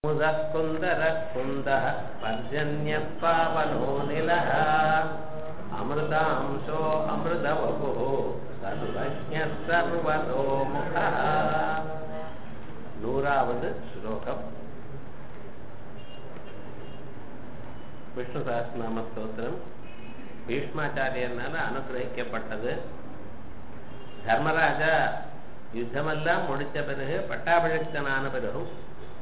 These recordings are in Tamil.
मुदः कुन्दरः कुन्दः पर्जन्यः पावनो निलः अमृतांशो अमृतवपुः सर्वज्ञः सर्वतोमुखः நூறாவது ஸ்லோகம் விஷ்ணு சஹஸ்ரநாம ஸ்தோத்திரம் பீஷ்மாச்சாரியனால அனுகிரகிக்கப்பட்டது தர்மராஜா யுத்தமெல்லாம் முடித்த பிறகு பட்டாபிஷக்தனான பிறகும்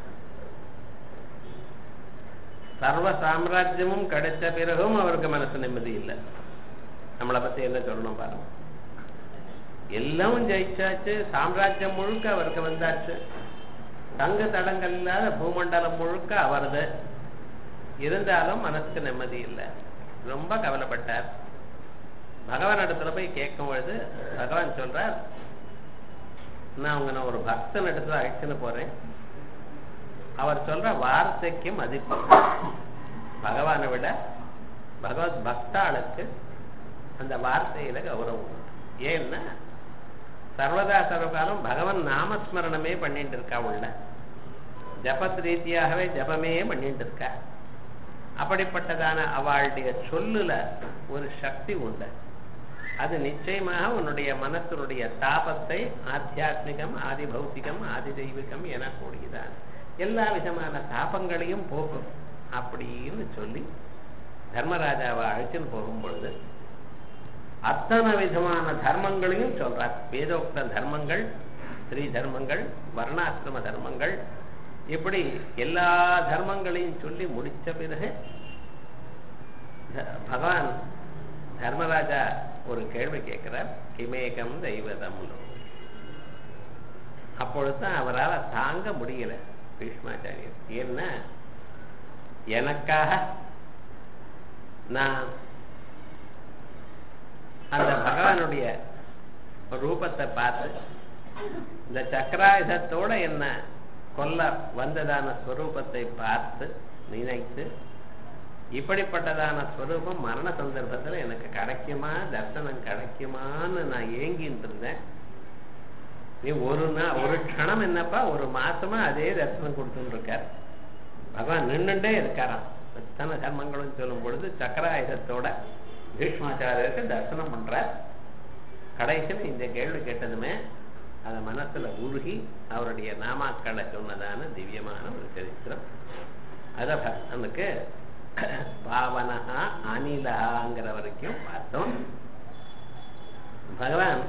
சர்வ சாம்ராஜ்யமும் கிடைச்ச பிறகும் அவருக்கு மனசு நிம்மதி இல்லை நம்மளை பத்தி என்ன சொல்லணும் பாருங்க எல்லாம் ஜெயிச்சாச்சு சாம்ராஜ்யம் முழுக்க அவருக்கு வந்தாச்சு தங்கு தடங்கள் இல்லாத பூமண்டலம் முழுக்க அவரது இருந்தாலும் மனசுக்கு நிம்மதி இல்லை ரொம்ப கவலைப்பட்டார் பகவான் இடத்துல போய் கேட்கும் பொழுது பகவான் சொல்றார் நான் உங்களை ஒரு பக்தன் இடத்துல அழைச்சுன்னு போறேன் அவர் சொல்ற வார்த்தைக்கு மதிப்பு பகவானை விட பகவத் பக்தாளுக்கு அந்த வார்த்தையில கௌரவம் உண்டு ஏன்னா சர்வதா சர்வகாலம் பகவன் நாமஸ்மரணமே பண்ணிட்டு இருக்கா உள்ள ஜபத் ரீதியாகவே ஜபமே பண்ணிட்டு இருக்கா அப்படிப்பட்டதான அவளுடைய சொல்லுல ஒரு சக்தி உண்டு அது நிச்சயமாக உன்னுடைய மனத்தினுடைய தாபத்தை ஆத்தியாத்மிகம் ஆதி பௌத்திகம் ஆதி தெய்வீகம் என கூடியதான் எல்லா விதமான தாபங்களையும் போக்கும் அப்படின்னு சொல்லி தர்மராஜாவை அழைச்சுன்னு போகும் பொழுது அத்தனை விதமான தர்மங்களையும் சொல்றார் வேதோக்த தர்மங்கள் ஸ்ரீ தர்மங்கள் வர்ணாசிரம தர்மங்கள் இப்படி எல்லா தர்மங்களையும் சொல்லி முடிச்ச பிறகு பகவான் தர்மராஜா ஒரு கேள்வி கேட்கிறார் கிமேகம் தெய்வதம் அப்பொழுதுதான் அவரால் தாங்க முடியல பீஷ்மாச்சாரியர் என்ன எனக்காக நான் அந்த பகவானுடைய ரூபத்தை பார்த்து இந்த சக்கராயுதத்தோட என்ன கொல்ல வந்ததான ஸ்வரூபத்தை பார்த்து நினைத்து இப்படிப்பட்டதான ஸ்வரூபம் மரண சந்தர்ப்பத்தில் எனக்கு கிடைக்குமா தர்சனம் கிடைக்குமான்னு நான் ஏங்கிட்டு இருந்தேன் நீ ஒரு நாள் ஒரு க்ஷணம் என்னப்பா ஒரு மாசமா அதே தரிசனம் கொடுத்துட்டு இருக்கார் பகவான் நின்றுட்டே இருக்காராம் எத்தனை கர்மங்களும் சொல்லும் பொழுது சக்கராயுதத்தோட பீஷ்மாச்சாரியருக்கு தரிசனம் பண்றார் கடைசியில் இந்த கேள்வி கேட்டதுமே அதை மனசுல உருகி அவருடைய நாமாக்களை சொன்னதான திவ்யமான ஒரு சரித்திரம் அத பக்தனுக்கு பாவனகா அனிலகாங்கிற வரைக்கும் பார்த்தோம் பகவான்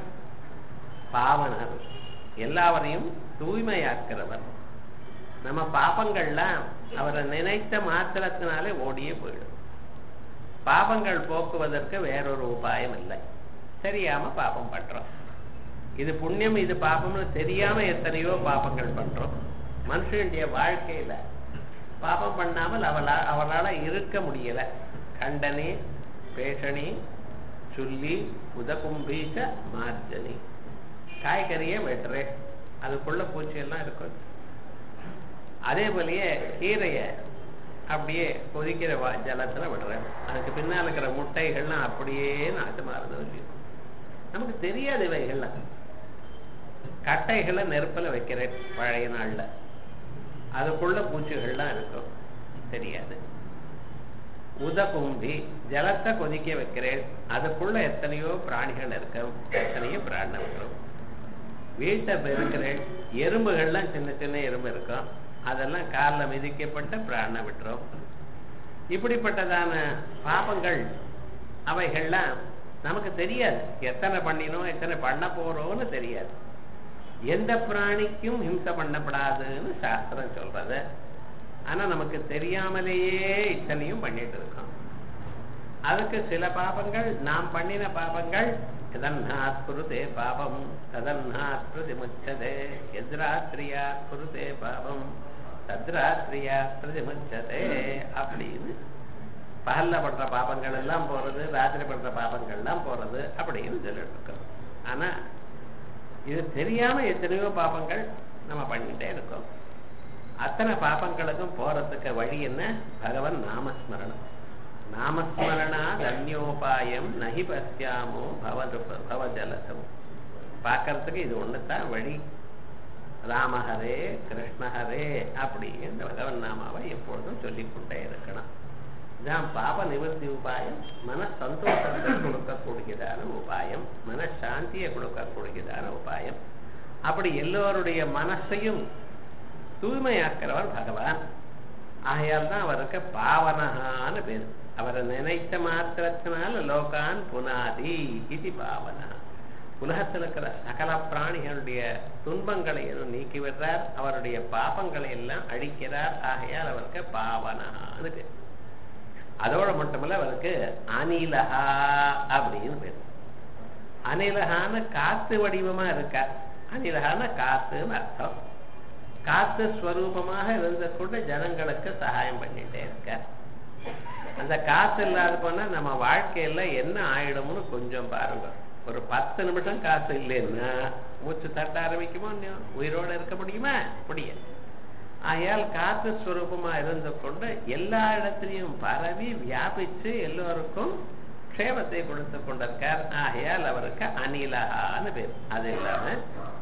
பாவனர் எல்லாவரையும் தூய்மையாக்கிறவர் நம்ம பாப்பங்கள்லாம் அவரை நினைத்த மாத்திரத்தினாலே ஓடியே போயிடும் பாபங்கள் போக்குவதற்கு வேறொரு உபாயம் இல்லை தெரியாம பாபம் பண்றோம் இது புண்ணியம் இது பாபம்னு தெரியாம எத்தனையோ பாபங்கள் பண்றோம் மனுஷனுடைய வாழ்க்கையில பாபம் பண்ணாமல் அவளா அவளால இருக்க முடியல கண்டனி பேஷணி சுல்லி உதகும்பீச்ச மார்ஜனி காய்கறியை வெட்டுறேன் அதுக்குள்ள பூச்சியெல்லாம் இருக்கும் அதே போலயே கீரைய அப்படியே கொதிக்கிற ஜலத்துல விடுறேன் அதுக்கு பின்னால் இருக்கிற முட்டைகள்லாம் அப்படியே நாசமா இருந்தது நமக்கு தெரியாது இவைகள்லாம் கட்டைகளை நெருப்பில் வைக்கிறேன் பழைய நாள்ல அதுக்குள்ள பூச்சிகள்லாம் இருக்கும் தெரியாது உதகும்பி ஜலத்தை கொதிக்க வைக்கிறேன் அதுக்குள்ள எத்தனையோ பிராணிகள் இருக்கும் எத்தனையோ பிராண விட்டுரும் வீட்டை பெருக்கிறேன் எறும்புகள்லாம் சின்ன சின்ன எறும்பு இருக்கும் அதெல்லாம் காலில் மிதிக்கப்பட்ட பிராண விட்டுரும் இப்படிப்பட்டதான பாபங்கள் அவைகள்லாம் நமக்கு தெரியாது எத்தனை பண்ணினோம் எத்தனை பண்ண போறோம்னு தெரியாது எந்த பிராணிக்கும் ஹிம்சை பண்ணப்படாதுன்னு சாஸ்திரம் சொல்றது ஆனா நமக்கு தெரியாமலேயே இத்தனையும் பண்ணிட்டு இருக்கோம் அதுக்கு சில பாபங்கள் நாம் பண்ணின பாபங்கள் எதன்னாத் குருதே பாபம் ததன்னாத் பிரதிமுச்சதே எதிராத்திரியா குருதே பாபம் தத்ராத்திரியா பிரதிமுச்சதே அப்படின்னு பகல்ல பண்ற பாபங்கள் எல்லாம் போறது ராத்திரி பண்ற பாபங்கள் எல்லாம் போறது அப்படின்னு சொல்லிட்டு இருக்கோம் ஆனா இது தெரியாம எத்தனையோ பாபங்கள் நம்ம பண்ணிட்டே இருக்கோம் அத்தனை பாபங்களுக்கும் போறதுக்கு வழி என்ன பகவன் நாமஸ்மரணம் நாமஸ்மரணா தன்யோபாயம் நகி பசியாமோ பவது பவஜலசம் பார்க்கறதுக்கு இது ஒண்ணுதான் வழி ராமஹரே கிருஷ்ணஹரே அப்படி இந்த பகவன் நாமாவை எப்பொழுதும் சொல்லிக்கொண்டே இருக்கணும் இதான் பாப நிவர்த்தி உபாயம் மன சந்தோஷத்தை கொடுக்கக்கூடியதான உபாயம் மனசாந்தியை கொடுக்கக்கூடியதான உபாயம் அப்படி எல்லோருடைய மனசையும் தூய்மையாக்கிறவர் பகவான் ஆகையால் தான் அவருக்கு பாவனகான்னு பேர் அவரை நினைத்த மாத்திரத்தினால லோகான் புனாதி இது பாவனா உலகத்தில் இருக்கிற சகல பிராணிகளுடைய துன்பங்களை எதுவும் நீக்கி விடுறார் அவருடைய பாபங்களை எல்லாம் அழிக்கிறார் ஆகையால் அவருக்கு பாவனகான்னு பேர் அதோட மட்டுமல்ல அவருக்கு அனிலஹா அப்படின்னு பேர் அனிலகான காத்து வடிவமா இருக்கார் அனிலகான காத்துன்னு அர்த்தம் காத்து ஸ்வரூபமாக இருந்த கூட ஜனங்களுக்கு சகாயம் பண்ணிட்டே இருக்கார் அந்த காத்து இல்லாத போனா நம்ம வாழ்க்கையில என்ன ஆயிடும்னு கொஞ்சம் பாருங்க ஒரு பத்து நிமிஷம் காசு இல்லைன்னா மூச்சு தட்ட ஆரம்பிக்குமோ இன்னும் உயிரோட இருக்க முடியுமா முடியாது ஆகையால் காத்து ஸ்வரூபமா இருந்து கொண்டு எல்லா இடத்திலையும் பரவி வியாபிச்சு எல்லோருக்கும் க்ஷேமத்தை கொடுத்து கொண்டிருக்கார் ஆகையால் அவருக்கு அனிலகான்னு பேர் அது இல்லாம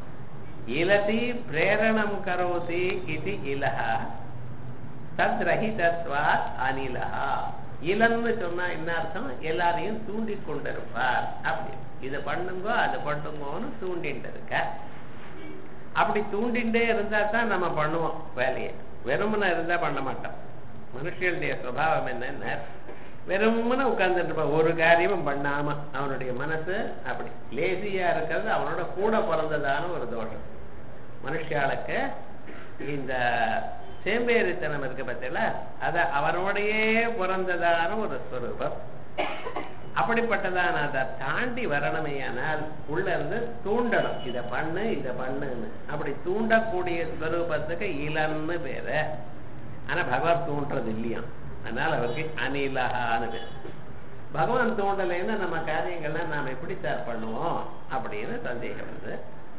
இலதி பிரேரணம் கரோதி இது இலஹா தத் ரஹிதத்வாத் அனிலஹா இளன்னு சொன்னா என்ன அர்த்தம் எல்லாரையும் தூண்டி கொண்டிருப்பார் அப்படி இதை பண்ணுங்கோ அதை பண்ணுங்கோன்னு தூண்டிட்டு இருக்க அப்படி தூண்டிண்டே இருந்தா தான் நம்ம பண்ணுவோம் வேலையை வெறுமனை இருந்தா பண்ண மாட்டோம் மனுஷனுடைய சுவாவம் என்னன்னா வெறுமனை உட்கார்ந்துட்டு இருப்பான் ஒரு காரியமும் பண்ணாம அவனுடைய மனசு அப்படி லேசியா இருக்கிறது அவனோட கூட பிறந்ததான ஒரு தோஷம் மனுஷாளுக்கு இந்த சேம்பேரித்தனம் இருக்கு பார்த்தீங்களா அத அவனோடையே பிறந்ததான ஒரு ஸ்வரூபம் அப்படிப்பட்டதான அதை தாண்டி வரணுமேயானால் உள்ள இருந்து தூண்டணும் இதை பண்ணு இதை பண்ணுன்னு அப்படி தூண்டக்கூடிய ஸ்வரூபத்துக்கு இளன்னு பேரு ஆனா பகவான் தூண்டுறது இல்லையா அதனால அவருக்கு அனிலகான்னு பேர் பகவான் தூண்டலைன்னா நம்ம காரியங்கள்லாம் நாம் எப்படி சார் பண்ணுவோம் அப்படின்னு சந்தேகம் வந்து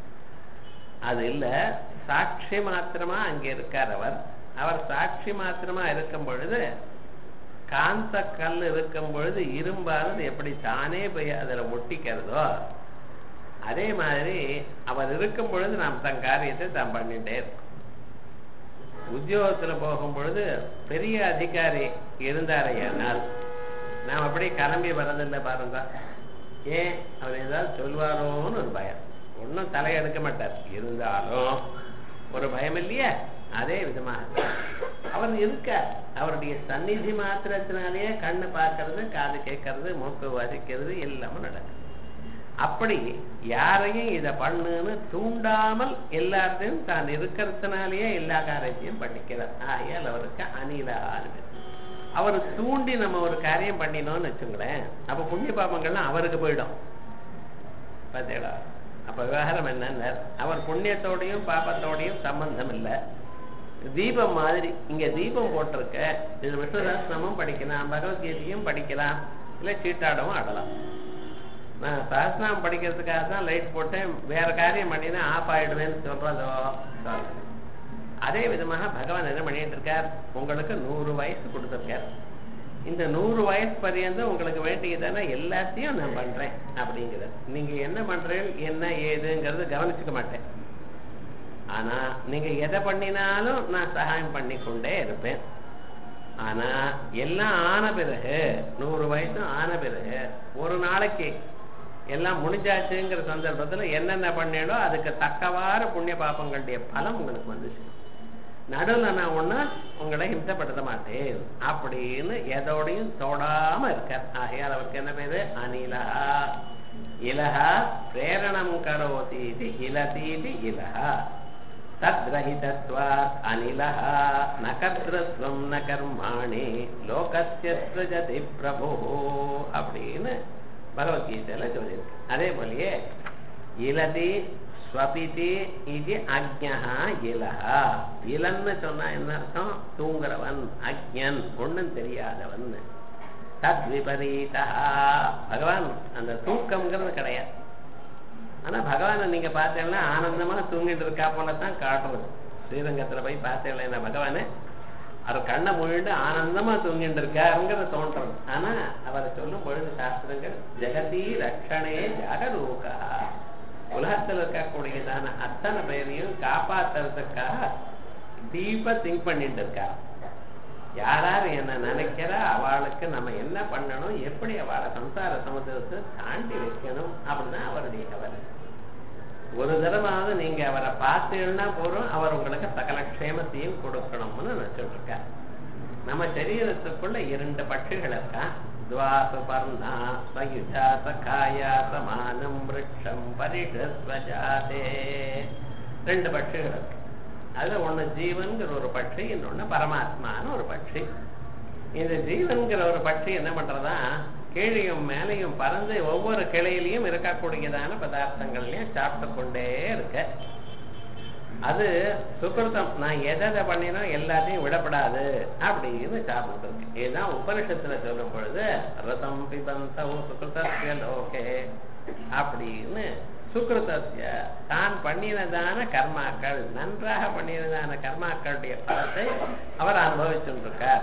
அது இல்ல சாட்சி மாத்திரமா அங்க இருக்கார் அவர் அவர் சாட்சி மாத்திரமா இருக்கும் பொழுது காந்த கல் இருக்கும் பொழுது இரும்பானது எப்படி தானே போய் அதுல ஒட்டிக்கிறதோ அதே மாதிரி அவர் இருக்கும் பொழுது நாம் தன் காரியத்தை தான் பண்ணிட்டே இருக்கோம் உத்தியோகத்துல போகும் பொழுது பெரிய அதிகாரி இருந்தாரையானால் நாம் அப்படியே கிளம்பி வரதில்லை பாருங்க ஏன் அவர் ஏதாவது சொல்வாரோன்னு ஒரு பயம் ஒன்றும் தலையெடுக்க மாட்டார் இருந்தாலும் ஒரு பயம் இல்லையா அதே விதமாக அவர் இருக்க அவருடைய சந்நிதி மாத்திரத்தினாலேயே கண்ணு பார்க்கறது காது கேட்கறது மூக்கு வசிக்கிறது எல்லாமே நடக்கும் அப்படி யாரையும் இதை பண்ணுன்னு தூண்டாமல் எல்லாத்தையும் தான் இருக்கிறதுனாலேயே எல்லா காரியத்தையும் பண்ணிக்கிறார் ஆகையால் அவருக்கு அனிலான்னு அவர் தூண்டி நம்ம ஒரு காரியம் பண்ணினோம்னு வச்சுங்களேன் அப்ப புண்ணிய பாபங்கள்லாம் அவருக்கு போயிடும் பார்த்தீங்களா அப்ப விவகாரம் என்னன்னா அவர் புண்ணியத்தோடையும் பாபத்தோடையும் சம்பந்தம் இல்லை தீபம் மாதிரி இங்க தீபம் போட்டிருக்க இது விஷ்ணுதாசனமும் படிக்கலாம் பகவத்கீதையும் படிக்கலாம் இல்லை சீட்டாடவும் ஆடலாம் நான் சஹஸ்நாமம் படிக்கிறதுக்காக தான் லைட் போட்டேன் வேற காரியம் பண்ணினா ஆஃப் ஆயிடுவேன்னு சொல்றதோ அதே விதமாக பகவான் என்ன பண்ணிட்டு இருக்கார் உங்களுக்கு நூறு வயசு கொடுத்துருக்கார் இந்த நூறு வயசு பரியந்தம் உங்களுக்கு வேண்டியதான எல்லாத்தையும் நான் பண்றேன் அப்படிங்கிறது நீங்க என்ன பண்றீங்க என்ன ஏதுங்கிறது கவனிச்சுக்க மாட்டேன் ஆனா நீங்க எதை பண்ணினாலும் நான் சகாயம் பண்ணி கொண்டே இருப்பேன் ஆனா எல்லாம் ஆன பிறகு நூறு வயசும் ஆன பிறகு ஒரு நாளைக்கு எல்லாம் முடிஞ்சாச்சுங்கிற சந்தர்ப்பத்துல என்னென்ன பண்ணீங்களோ அதுக்கு தக்கவாறு புண்ணிய பாப்பங்களுடைய பலம் உங்களுக்கு வந்துச்சு நடுவில் நான் ஒண்ணு உங்களை ஹிம்சப்படுத்த மாட்டேன் அப்படின்னு எதோடையும் தொடாம இருக்கார் ஆகையால் அவருக்கு என்ன பேரு அனிலஹா இலஹா பிரேரணம் கரோதி இது இலதீதி இலஹா தத்ரஹிதத்வாத் அனிலஹா ந கர்த்தத்வம் ந கர்மாணி லோகஸ்ய சிருஜதி பிரபு அப்படின்னு பகவத்கீதையில சொல்லியிருக்கு அதே போலயே இலதி ஸ்வபிதி இது அக்ஞா இலஹா இலன்னு சொன்னா என்ன அர்த்தம் தூங்குறவன் அக்ஞன் ஒண்ணும் தெரியாதவன் தத் விபரீதா பகவான் அந்த தூக்கம்ங்கிறது கிடையாது ஆனா பகவானை நீங்க பார்த்தீங்கன்னா ஆனந்தமா தூங்கிட்டு இருக்கா போல தான் காட்டுறது ஸ்ரீரங்கத்துல போய் பார்த்தீங்கன்னா பகவானு அவர் கண்ணை முழுண்டு ஆனந்தமா தூங்கிட்டு இருக்காருங்கிறத தோன்றது ஆனா அவரை சொல்லும் பொழுது சாஸ்திரங்கள் ஜெகதி ரக்ஷணே ஜாகரூகா உலகத்துல இருக்கக்கூடியதான அத்தனை பேரையும் காப்பாத்துறதுக்காக டீப்பா திங்க் பண்ணிட்டு இருக்கா யாரார் என்ன நினைக்கிறா அவளுக்கு நம்ம என்ன பண்ணணும் எப்படி அவளை சம்சார சமுதிரத்தை தாண்டி வைக்கணும் அப்படின்னா அவருடைய கவலை ஒரு தடவாவது நீங்க அவரை பார்த்தீங்கன்னா போறோம் அவர் உங்களுக்கு சகல க்ஷேமத்தையும் கொடுக்கணும்னு நினைச்சிட்டு இருக்கார் நம்ம சரீரத்துக்குள்ள இரண்டு பட்சிகள் இருக்கா துவாசுபர்ணா சயுஜா சகாயா சமானம் விரட்சம் பரிஷஸ்வஜாதே ரெண்டு பட்சிகள் இருக்கு அதுல ஒண்ணு ஜீவன்கிற ஒரு பட்சி இன்னொன்னு பரமாத்மான்னு ஒரு பட்சி இந்த ஜீவன்கிற ஒரு பட்சி என்ன பண்றதா கீழையும் மேலையும் பறந்து ஒவ்வொரு கிளையிலையும் இருக்கக்கூடியதான பதார்த்தங்கள்லயும் சாப்பிட்டு கொண்டே இருக்க அது சுக்கிருத்தம் நான் எதை எதை பண்ணினோ எல்லாத்தையும் விடப்படாது அப்படின்னு சாப்பிட்டு இருக்கு இதுதான் உபனிஷத்துல சொல்லும் பொழுது ரதம் பிபந்தோ சுக்கிருத்திய லோகே அப்படின்னு சுக்கிருத்திய தான் பண்ணினதான கர்மாக்கள் நன்றாக பண்ணினதான கர்மாக்களுடைய பலத்தை அவர் அனுபவிச்சுருக்கார்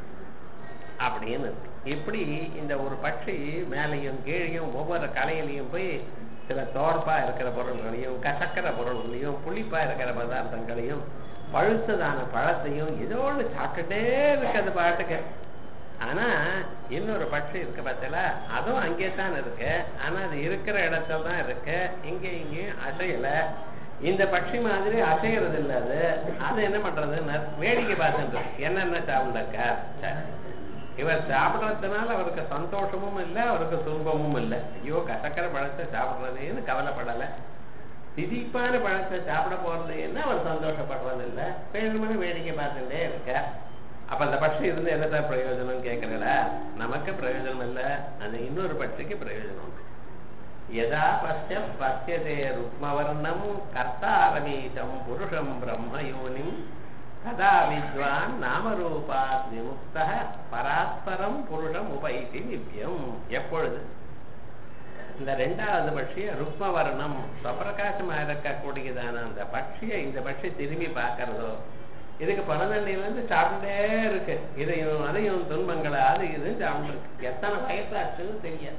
அப்படின்னு இருக்கு. இப்படி இந்த ஒரு பட்சி மேலையும் கீழையும் ஒவ்வொரு கலையிலையும் போய் சில தோற்பா இருக்கிற பொருள்களையும் கசக்கிற பொருள்களையும் புளிப்பா இருக்கிற பதார்த்தங்களையும் பழுத்ததான பழத்தையும் இதோடு சாப்பிட்டுட்டே இருக்கு அது பாட்டுக்கு ஆனா இன்னொரு பட்சி இருக்கு பார்த்தல அதுவும் அங்கே தான் இருக்கு ஆனா அது இருக்கிற இடத்துல தான் இருக்கு இங்க இங்கேயும் அசையல இந்த பட்சி மாதிரி அசைகிறது இல்ல அது அது என்ன பண்றது வேடிக்கை பார்த்துட்டு இருக்கு. என்னென்ன சாப்பிட்டாக்கா சரி. இவர் சாப்பிடுறதுனால அவருக்கு சந்தோஷமும் இல்லை அவருக்கு துன்பமும் இல்லை ஐயோ கசக்கிற பழத்தை சாப்பிடுறதுன்னு கவலைப்படலை திதிப்பான பழத்தை சாப்பிட போறதுன்னு அவர் சந்தோஷப்படுறது இல்லை பேருமனு வேடிக்கை பார்த்துட்டே இருக்க அப்ப அந்த பட்சி இருந்து என்னதான் பிரயோஜனம் கேட்கறல நமக்கு பிரயோஜனம் இல்லை அந்த இன்னொரு பட்சிக்கு பிரயோஜனம் உண்டு யதா பசிய பசியதே ருக்மவர்ணம் கர்த்தாரவீதம் புருஷம் பிரம்மயோனிம் கதா வித்வான் நாமரூபாத் விமுக்த பராஸ்பரம் புருஷம் உபைதி நிவ்யம் எப்பொழுது இந்த ரெண்டாவது பட்சிய ருக்மவர்ணம் ஸ்வப்பிரகாசமா இருக்கக்கூடியதான அந்த பட்சியை இந்த பட்சி திரும்பி பார்க்கறதோ இதுக்கு பணதண்ணிலேருந்து சாப்பிட்டுட்டே இருக்கு இதையும் அதையும் துன்பங்களை அது இதுன்னு சாப்பிட்டு இருக்கு எத்தனை வயசாச்சுன்னு தெரியாது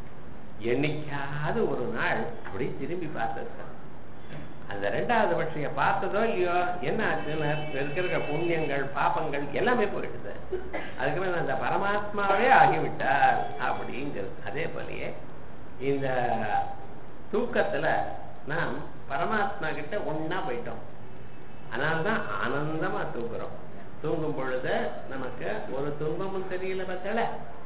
என்னைக்காவது ஒரு நாள் அப்படி திரும்பி பார்த்துருக்க அந்த ரெண்டாவது பட்சியை பார்த்ததோ இல்லையோ என்ன ஆச்சுன்னு இருக்கிற புண்ணியங்கள் பாப்பங்கள் எல்லாமே போயிடுது அதுக்கப்புறம் அந்த பரமாத்மாவே ஆகிவிட்டார் அப்படிங்கிறது அதே போலயே இந்த தூக்கத்துல நாம் பரமாத்மா கிட்ட ஒன்னா போயிட்டோம் அதனால்தான் ஆனந்தமா தூங்குறோம் தூங்கும் பொழுது நமக்கு ஒரு துன்பமும் தெரியல பத்தல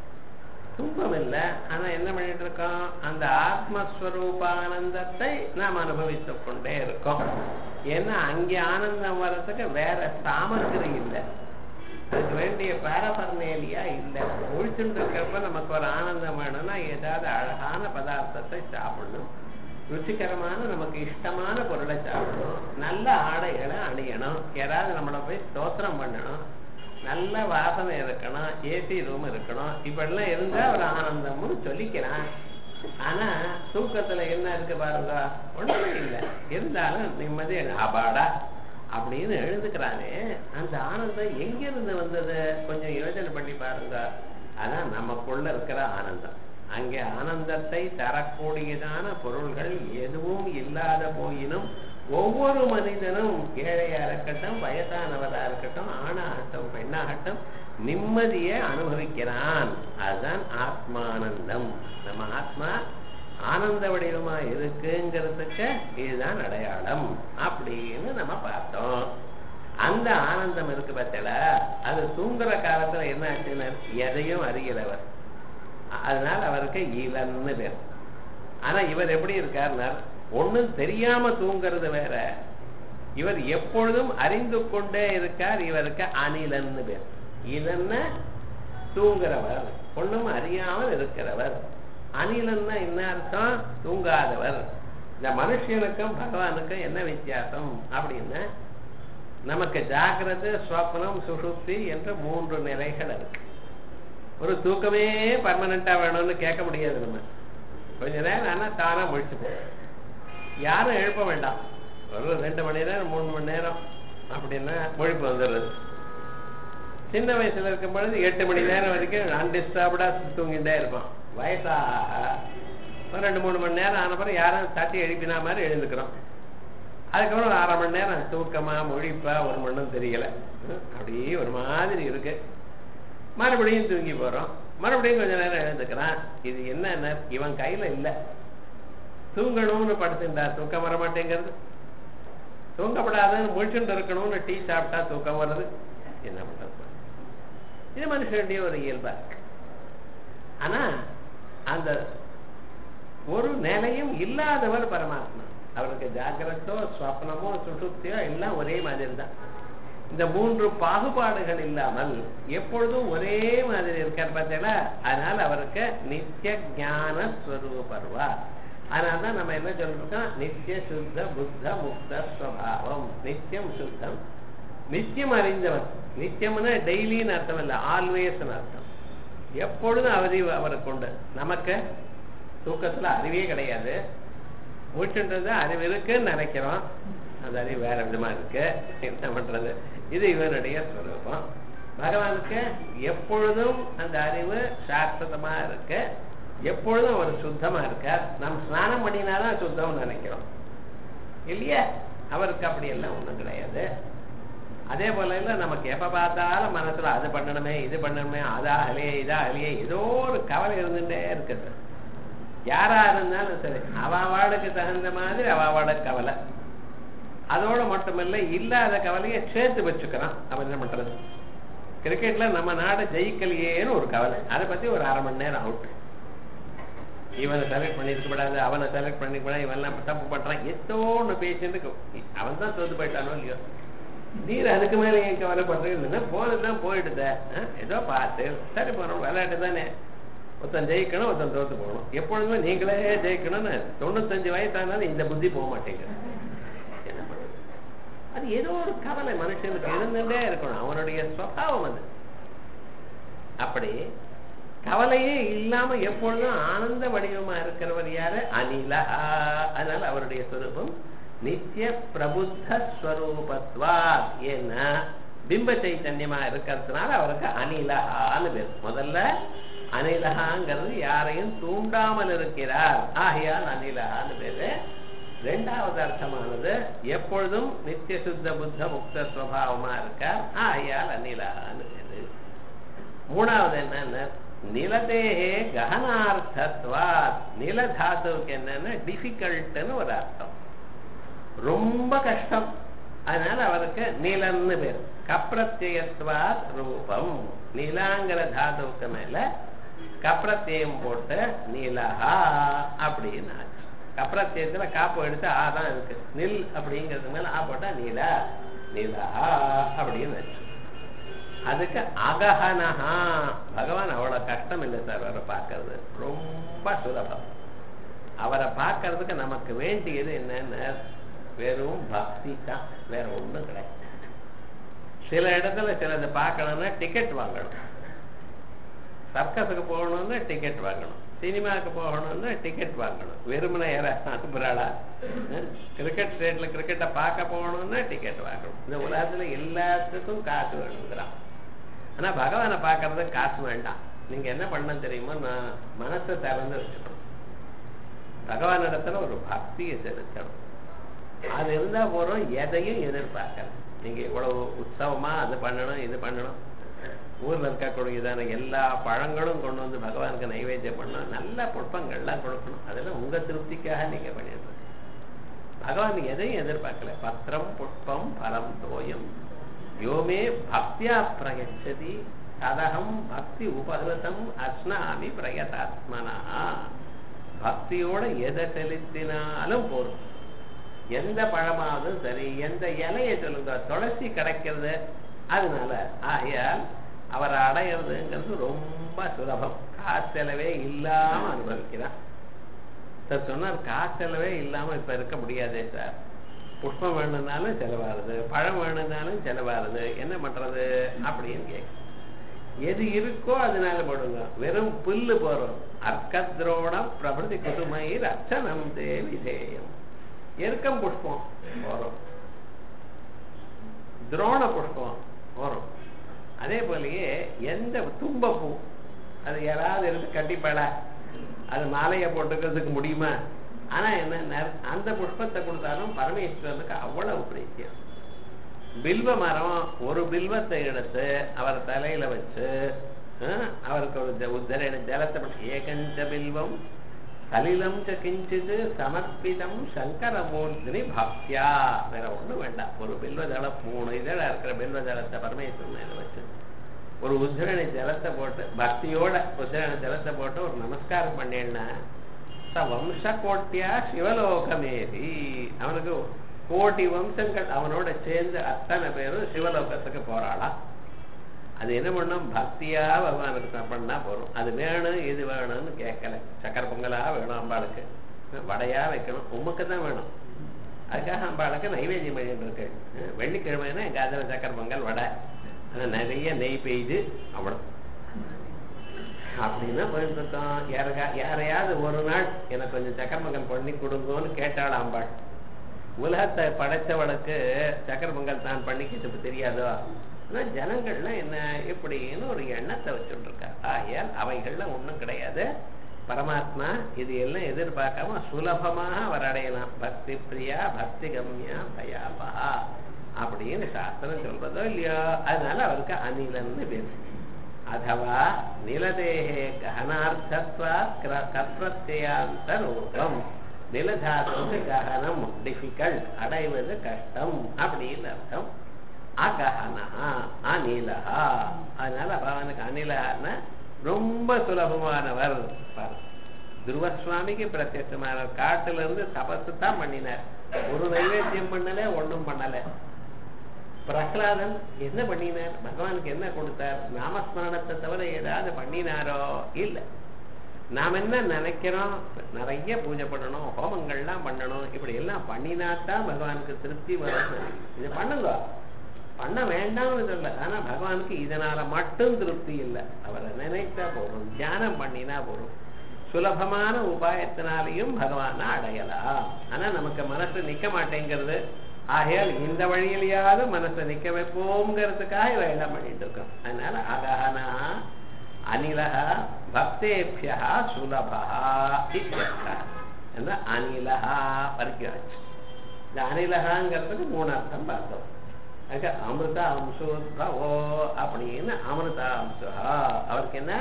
துன்பம் இல்லை ஆனா என்ன பண்ணிட்டு இருக்கோம் அந்த ஆத்மஸ்வரூபானந்தத்தை நாம் அனுபவித்துக் கொண்டே இருக்கோம் ஏன்னா அங்கே ஆனந்தம் வர்றதுக்கு வேற சாமகிரி இல்லை அதுக்கு வேண்டிய பேரபர்னேலியா இல்லை ஒழிச்சுட்டு இருக்கிறப்ப நமக்கு ஒரு ஆனந்தம் வேணும்னா ஏதாவது அழகான பதார்த்தத்தை சாப்பிடணும் ருச்சிகரமான நமக்கு இஷ்டமான பொருளை சாப்பிடணும் நல்ல ஆடைகளை அணியணும் யாராவது நம்மளை போய் ஸ்தோத்திரம் பண்ணணும் நல்ல வாசனை இருக்கணும் ஏசி ரூம் இருக்கணும் இப்படிலாம் இருந்தா ஒரு ஆனந்தம்னு சொல்லிக்கிறான் ஆனா தூக்கத்துல என்ன இருக்கு பாருங்க ஒண்ணுமே இல்லை இருந்தாலும் நிம்மதி அபாடா அப்படின்னு எழுதுக்கிறானே அந்த ஆனந்தம் எங்கிருந்து வந்தது கொஞ்சம் யோசனை பண்ணி பாருங்க அதான் நமக்குள்ள இருக்கிற ஆனந்தம் அங்கே ஆனந்தத்தை தரக்கூடியதான பொருள்கள் எதுவும் இல்லாத போயினும் ஒவ்வொரு மனிதனும் ஏழையா இருக்கட்டும் வயசானவரா இருக்கட்டும் ஆணாகட்டும் பெண்ணாகட்டும் நிம்மதியை அனுபவிக்கிறான் அதுதான் ஆத்மானந்தம் நம்ம ஆத்மா ஆனந்த வடிவமா இருக்குங்கிறதுக்கு இதுதான் அடையாளம் அப்படின்னு நம்ம பார்த்தோம் அந்த ஆனந்தம் இருக்கு பார்த்தல அது தூங்குற காலத்துல என்ன ஆச்சுன்னா எதையும் அறிகிறவர் அதனால அவருக்கு இவன்னு பேர் ஆனா இவர் எப்படி இருக்காருன்னா ஒண்ணும் தெரியாம தூங்குறது வேற இவர் எப்பொழுதும் அறிந்து கொண்டே இருக்கார் இவருக்கு அனிலன்னு பேர் இதென்ன தூங்குறவர் ஒண்ணும் அறியாமல் இருக்கிறவர் அனிலன்னா என்ன அர்த்தம் தூங்காதவர் இந்த மனுஷனுக்கும் பகவானுக்கும் என்ன வித்தியாசம் அப்படின்னா நமக்கு ஜாகிரத ஸ்வப்னம் சுஷுப்தி என்ற மூன்று நிலைகள் இருக்கு ஒரு தூக்கமே பர்மனண்டா வேணும்னு கேட்க முடியாது நம்ம கொஞ்ச நேரம் ஆனா தானா முழிச்சு போகும் யாரும் எழுப்ப வேண்டாம் ஒரு ரெண்டு மணி நேரம் மூணு மணி நேரம் அப்படின்னா முழிப்பு வந்துடுறது சின்ன வயசுல இருக்கும் பொழுது எட்டு மணி நேரம் வரைக்கும் அன்டிஸ்டர்ப்டா தூங்கிட்டே இருப்பான் வயசாக ஒரு ரெண்டு மூணு மணி நேரம் ஆன பிறகு யாரும் தட்டி எழுப்பினா மாதிரி எழுந்துக்கிறோம் அதுக்கப்புறம் ஒரு அரை மணி நேரம் தூக்கமா மொழிப்பா ஒரு மண்ணும் தெரியல ம், அப்படியே ஒரு மாதிரி இருக்கு மறுபடியும் தூங்கி போறோம் மறுபடியும் கொஞ்ச நேரம் எழுந்துக்கிறான் இது என்ன இவன் கையில இல்ல தூங்கணும்னு படுத்துட்டா தூக்கம் வர மாட்டேங்கிறது தூங்கப்படாதுன்னு முழிச்சுட்டு இருக்கணும்னு டீ சாப்பிட்டா தூக்கம் வருது என்ன பண்றது இது மனுஷனுடைய ஒரு இயல்பா இருக்கு ஆனா அந்த ஒரு நிலையும் இல்லாதவர் பரமாத்மா அவருக்கு ஜாகிரத்தோ ஸ்வப்னமோ சுசுப்தியோ எல்லாம் ஒரே மாதிரி தான் இந்த மூன்று பாகுபாடுகள் இல்லாமல் எப்பொழுதும் ஒரே மாதிரி இருக்கார் பார்த்தீங்களா அதனால அவருக்கு நித்திய ஞான ஸ்வரூபர்வா அதனால தான் நம்ம என்ன சொல்றோம் நித்திய சுத்த புத்த முக்த ஸ்வபாவம் நித்தியம் சுத்தம் நித்தியம் அறிந்தவர் நித்தியம்னா டெய்லின்னு அர்த்தம் இல்லை ஆல்வேஸ்னு அர்த்தம் எப்பொழுதும் அறிவு அவருக்கு உண்டு நமக்கு தூக்கத்துல அறிவே கிடையாது மூச்சுன்றது அறிவு இருக்குன்னு நினைக்கிறோம் அந்த அறிவு வேற விதமா இருக்கு என்ன பண்றது இது இவனுடைய ஸ்வரூபம் பகவானுக்கு எப்பொழுதும் அந்த அறிவு சாஸ்வதமா இருக்கு எப்பொழுதும் அவர் சுத்தமா இருக்கார் நாம் ஸ்நானம் பண்ணினாதான் சுத்தம்னு நினைக்கிறோம் இல்லையா அவருக்கு அப்படி எல்லாம் ஒண்ணும் கிடையாது அதே போல இல்ல நமக்கு எப்ப பார்த்தாலும் மனசுல அது பண்ணணுமே இது பண்ணணுமே அதாகலையே இதாகலையே ஏதோ ஒரு கவலை இருந்துட்டே இருக்குது யாரா இருந்தாலும் சரி அவாவாளுக்கு தகுந்த மாதிரி அவாவாளுக்கு கவலை அதோட மட்டுமில்ல இல்லாத கவலையை சேர்த்து வச்சுக்கிறான் அவன் என்ன பண்றது கிரிக்கெட்ல நம்ம நாடு ஜெயிக்கலையேன்னு ஒரு கவலை அதை பத்தி ஒரு அரை மணி நேரம் அவுட் இவனை செலக்ட் பண்ணிருக்க கூடாது அவனை செலக்ட் பண்ணிருக்க கூடாது இவன் எல்லாம் தப்பு பண்றான் ஏதோ ஒண்ணு பேசிட்டு அவன் தான் தோத்து போயிட்டானோ இல்லையோ நீர் அதுக்கு மேல ஏன் கவலைப்படுறீங்கன்னா போனதுதான் போயிடுத ஏதோ பார்த்து சரி போறோம் விளையாட்டு தானே ஒருத்தன் ஜெயிக்கணும் ஒருத்தன் தோத்து போகணும் எப்பொழுதுமே நீங்களே ஜெயிக்கணும்னு தொண்ணூத்தஞ்சு வயசானாலும் இந்த புத்தி போக மாட்டேங்குது என்ன பண்றது அது ஏதோ ஒரு கவலை மனுஷனுக்கு இருந்துட்டே இருக்கணும் அவனுடைய சுவாவம் அது அப்படி கவலையே இல்லாம எப்பொழுதும் ஆனந்த வடிவமா இருக்கிறவர் யாரு அனிலா அதனால அவருடைய சொரூபம் நித்திய பிரபுத்த ஸ்வரூபத்வா ஏன்னா பிம்ப சைத்தன்யமா இருக்கிறதுனால அவருக்கு அனிலஹான்னு பேர் முதல்ல அனிலகாங்கிறது யாரையும் தூண்டாமல் இருக்கிறார் ஆகையால் அனிலகான்னு பேரு ரெண்டாவது அர்த்தமானது எப்பொழுதும் நித்திய சுத்த புத்த முக்த சுவாவமா இருக்கார் ஆகையால் அனிலகான்னு பேரு மூணாவது என்னன்னா நிலதேகே ககனார்த்தத்வா நிலதாத்துவுக்கு என்னன்னா டிஃபிகல்ட்னு ஒரு அர்த்தம் ரொம்ப கஷ்டம் அதனால அவருக்கு நிலன்னு பேர் கப்ரத்தியத்வாத் ரூபம் நிலாங்கிற தாதுவுக்கு மேல கப்ரத்தியம் போட்டு நிலஹா அப்படின்னு ஆச்சு கப்ரத்தியத்துல காப்பு எடுத்து ஆ தான் இருக்கு நில் அப்படிங்கிறது மேல ஆ போட்டா நிலா நிலஹா அப்படின்னு ஆச்சு அதுக்கு அகஹனஹா பகவான் அவ்வளவு கஷ்டம் இல்லை சார் அவரை பார்க்கறது ரொம்ப சுலபம் அவரை பார்க்கறதுக்கு நமக்கு வேண்டியது என்னன்னு வெறும் பக்தி தான் வேற ஒண்ணும் கிடையாது சில இடத்துல சிலது பார்க்கணும்னா டிக்கெட் வாங்கணும் சர்க்கஸுக்கு போகணும்னா டிக்கெட் வாங்கணும் சினிமாவுக்கு போகணும்னா டிக்கெட் வாங்கணும் வெறுமனை யாராவது அனுப்புறாளா கிரிக்கெட் ஸ்டேட்ல கிரிக்கெட்டை பார்க்க போகணும்னா டிக்கெட் வாங்கணும் இந்த உலகத்துல எல்லாத்துக்கும் காசு வேணுங்கிறான் ஆனா பகவானை பார்க்கறது காசு வேண்டாம் நீங்க என்ன பண்ண தெரியுமோ நான் மனசை திறந்து வச்சுக்கணும் பகவான் இடத்துல ஒரு பக்தியை செலுத்தணும் அது இருந்தா போறோம் எதையும் எதிர்பார்க்கல நீங்க இவ்வளவு உற்சவமா அது பண்ணணும் இது பண்ணணும் ஊர்ல இருக்கக்கூடியதான எல்லா பழங்களும் கொண்டு வந்து பகவானுக்கு நைவேத்தியம் பண்ணணும் நல்ல புஷ்பங்கள்லாம் கொடுக்கணும் அதெல்லாம் உங்க திருப்திக்காக நீங்க பண்ணிடுறது பகவான் எதையும் எதிர்பார்க்கல பத்திரம் புஷ்பம் பலம் தோயம் யோமே பக்தியா பிரயச்சதி ததகம் பக்தி உபகிருதம் அஸ்னாமி பிரயதாத்மனா பக்தியோட எதை செலுத்தினாலும் போதும் எந்த பழமாவது சரி எந்த இலையை சொல்லுங்க துளசி கிடைக்கிறது அதனால ஆகையால் அவரை அடையிறதுங்கிறது ரொம்ப சுலபம் காசெலவே இல்லாம அனுபவிக்கிறான் சார் சொன்னார் காசெலவே இல்லாம இப்ப இருக்க முடியாதே சார் புஷ்பம் வேணும்னாலும் செலவாகுது பழம் வேணும்னாலும் செலவாகுது என்ன பண்றது அப்படின்னு கேட்க எது இருக்கோ அதனால போடுங்க வெறும் புல்லு போறோம் அர்க்கத்ரோணம் பிரபதி குதுமயிர் அர்ச்சனம் தேவி தேயம் எருக்கம் புஷ்பம் வரும் துரோண புஷ்பம் வரும் அதே போலயே எந்த தும்பப்பூ அது யாராவது எடுத்து கட்டிப்பட அது மாலையை போட்டுக்கிறதுக்கு முடியுமா ஆனா என்ன அந்த புஷ்பத்தை கொடுத்தாலும் பரமேஸ்வரனுக்கு அவ்வளவு பிரீத்தியம் பில்வ மரம் ஒரு பில்வத்தை எடுத்து அவர் தலையில வச்சு அஹ், அவருக்கு ஒரு ஜ- உத்தரண ஜலத்தை பண்ணி, ஏகஞ்ச பில்வம் சலிலம் ச கிஞ்சித் சமர்ப்பிதம் சங்கரமூர்த்தினி பக்தியா வேற ஒண்ணும் வேண்டாம் ஒரு பில்வ ஜலம் மூணு இதழ இருக்கிற பில்வ ஜலத்தை பரமேஸ்வரன் மேல வச்சு ஒரு உத்திரணி ஜலத்தை போட்டு பக்தியோட உத்திரணி ஜலத்தை போட்டு ஒரு நமஸ்காரம் பண்ணேன்னா ச வம்ச கோட்டியா சிவலோகமேதி அவனுக்கு கோட்டி வம்சங்கள் அவனோட சேர்ந்து அத்தனை பேரும் சிவலோகத்துக்கு போறாளாம் அது என்ன பண்ணும் பக்தியா பகவானுக்கு தான் பண்ணா போறோம் அது வேணும் இது வேணும்னு கேட்கல சக்கரை பொங்கலா வேணும் அம்பாளுக்கு வடையா வைக்கணும் உமக்கு தான் வேணும் அதுக்காக அம்பாளுக்கு நைவேத்தியம் பண்ணிட்டு இருக்கு அஹ் வெள்ளிக்கிழமைனா எங்க அதில் சக்கரை பொங்கல் வடை ஆனா நிறைய நெய் பெய்து அவ்வளவு அப்படின்னா போயிட்டு இருக்கோம் யாருக்கா யாரையாவது ஒரு நாள் எனக்கு கொஞ்சம் சக்கரை பொங்கல் பண்ணி கொடுங்கன்னு கேட்டாள் அம்பாள் உலகத்தை படைச்சவளுக்கு சக்கரை பொங்கல் தான் பண்ணிக்கிட்டு தெரியாதோ ஆனா ஜனங்கள்லாம் என்ன எப்படின்னு ஒரு எண்ணத்தை வச்சுட்டு இருக்கா ஆகையால் அவைகள்ல ஒண்ணும் கிடையாது பரமாத்மா இது எல்லாம் எதிர்பார்க்காம சுலபமாக அவர் அடையலாம் பக்தி பிரியா பக்தி கம்யா பயாபா அப்படின்னு சாஸ்திரம் சொல்றதோ இல்லையோ அதனால அவருக்கு அனிலன்னு பேர் அதவா நிலதேகே ககனார்த்தத்வா கத்ரத்யாந்த ரூபம் நிலதாத்துக்கு ககனம் டிஃபிகல்ட் அடைவது கஷ்டம் அப்படின்னு அர்த்தம் அகஹனா அனிலஹா அதனால அவனுக்கு அனிலஹான்னா ரொம்ப சுலபமானவர் பாரு. துருவசுவாமிக்கு பிரத்யட்சமானவர் காட்டுல இருந்து தபசு தான் பண்ணினார் ஒரு நைவேத்தியம் பண்ணல ஒண்ணும் பண்ணல பிரகலாதன் என்ன பண்ணினார் பகவானுக்கு என்ன கொடுத்தார் நாமஸ்மரணத்தை தவிர ஏதாவது பண்ணினாரோ இல்ல நாம் என்ன நினைக்கிறோம் நிறைய பூஜை பண்ணணும் ஹோமங்கள்லாம் பண்ணணும் இப்படி எல்லாம் பண்ணினாத்தான் பகவானுக்கு திருப்தி வரும் இது பண்ணுங்க பண்ண வேண்டாம்னு சொல்ல ஆனா பகவானுக்கு இதனால மட்டும் திருப்தி இல்லை அவரை நினைத்தா போதும் தியானம் பண்ணினா போதும் சுலபமான உபாயத்தினாலையும் பகவானை அடையலாம் ஆனா நமக்கு மனசு நிக்க மாட்டேங்கிறது ஆகையால் இந்த வழியிலேயாவது மனசை நிக்க வைப்போங்கிறதுக்காக இவ எல்லாம் பண்ணிட்டு இருக்கோம் அதனால அகஹனா அனிலஹ பக்தேபியா சுலபா இத்தியர்த்தः. என்ன அனிலஹா வரைக்கும் ஆச்சு இந்த அனிலகாங்கிறதுக்கு மூணு அர்த்தம் பார்த்தோம் அதுக்கு அமிர்த அம்சோத்பவோ அப்படின்னு அமிர்த அம்சா அவருக்கு என்ன